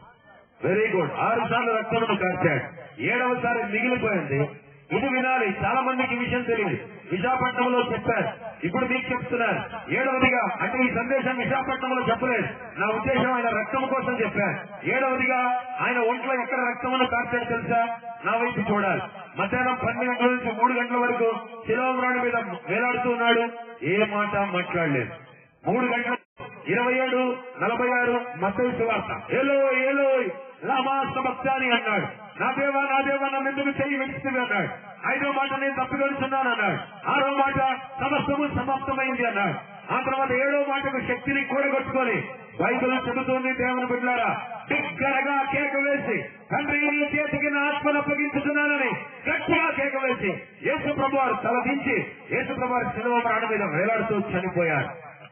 వెరీ గుడ్ ఆరు సార్లు రక్తమును కార్చాడు ఏడవసారి మిగిలిపోయింది ఇది వినాలి చాలా మందికి ఈ విషయం తెలియదు విశాఖపట్నంలో చెప్పారు ఇప్పుడు మీకు చెప్తున్నారు ఏడవదిగా అంటే ఈ సందేశం విశాఖపట్నంలో చెప్పలేదు నా ఉద్దేశం ఆయన రక్తం కోసం చెప్పారు ఏడవదిగా ఆయన ఒంట్లో ఎక్కడ రక్తమును కార్చాడు తెలుసా నా వైపు చూడాలి మధ్యాహ్నం పన్నెండు గంటల నుంచి మూడు గంటల వరకు శిలోమరాడు మీద వేలాడుతూ ఉన్నాడు ఏ మాట మాట్లాడలేదు మూడు గంటల ఇరవై ఏడు నలభై ఆరు మత్తయి సువార్త ఏలో ఏలో లామా సమస్యాని అన్నాడు నా దేవా నా దేవా నన్ను ఎందుకు చెయ్యి వెంచుతుంది అన్నాడు ఐదో మాట నేను తప్పికొలుచున్నాను అన్నాడు ఆరో మాట సమస్తము సమాప్తమైంది అన్నాడు ఆ తర్వాత ఏడో మాటకు శక్తిని కూడగొట్టుకొని బైబిల్ చెబుతుంది దేవుని బిడ్డారా బిగ్గరగా కేక వేసి తండ్రి నీ చేతికి నా ఆత్మను అప్పగించుతున్నానని గట్టిగా కేక వేసి యేసు ప్రభు వారు తలదించి యేసు ప్రభు వారి శిలువ ప్రాణ మీద వేలాడుతూ చనిపోయారు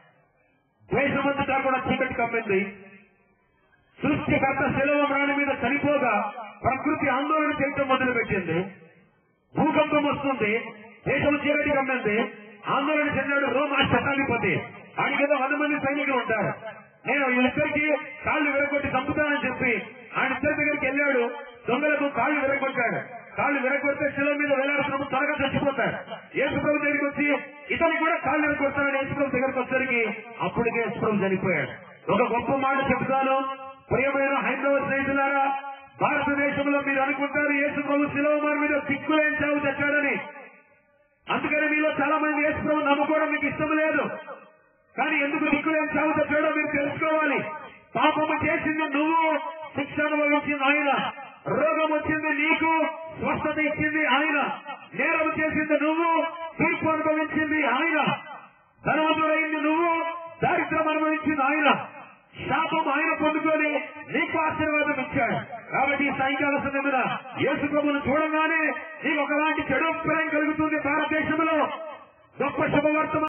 దేశమంతటా కూడా చీకటి కమ్మింది సృష్టికర్త శిలవ ప్రాణి మీద చనిపోగా ప్రకృతి ఆందోళన చేయటం మొదలుపెట్టింది భూకంపం వస్తుంది దేశం చీకటి కమ్మింది ఆందోళన చెందాడు రోమా శతాధిపతి ఆయనకి ఏదో వంద మంది సైనికులు ఉంటారు నేను వీళ్ళిద్దరికి కాళ్ళు విరగొట్టి చంపుతానని చెప్పి ఆయన ఇద్దరి దగ్గరికి వెళ్ళాడు దొంగలకు కాళ్ళు విరగొట్టాడు కాళ్ళు విరగొడితే శిలం మీద వేలాడుతున్నప్పుడు త్వరగా చచ్చిపోతాడు యేసుప్రభు దగ్గరికి వచ్చి ఇతను కూడా కాళ్ళు విరగొడతానని యేసుప్రభు దగ్గరికి వచ్చేసరికి అప్పటికే యేసుప్రభు చనిపోయాడు ఒక గొప్ప మాట చెప్తాను ప్రియమైన హైందవ స్నేహితులారా భారతదేశంలో మీరు అనుకుంటారు యేసు ప్రభు శిలవమార్ మీద దిక్కులేని చావు తెచ్చాడని అందుకని మీలో చాలా మంది యేసు ప్రభు నమ్ముకోవడం మీకు ఇష్టం లేదు కానీ ఎందుకు దిక్కులేని చావు తెచ్చాడో మీరు తెలుసుకోవాలి పాపము చేసింది నువ్వు శిక్ష అనుభవించింది ఆయన రోగం వచ్చింది నీకు స్వస్థత ఇచ్చింది ఆయన నేరం చేసింది నువ్వు తీర్పు అనుభవించింది ఆయన ధనవంతుడైంది నువ్వు దారిద్రం అనుభవించింది ఆయన శాపం ఆయన పొందుకొని నీకు ఆశీర్వాదం ఇచ్చాడు కాబట్టి ఈ సాయంకాల సమయమున యేసు ప్రభును చూడగానే నీకు ఒకలాంటి చెడు అభిప్రాయం కలుగుతుంది భారతదేశంలో గొప్ప శుభవర్తమానం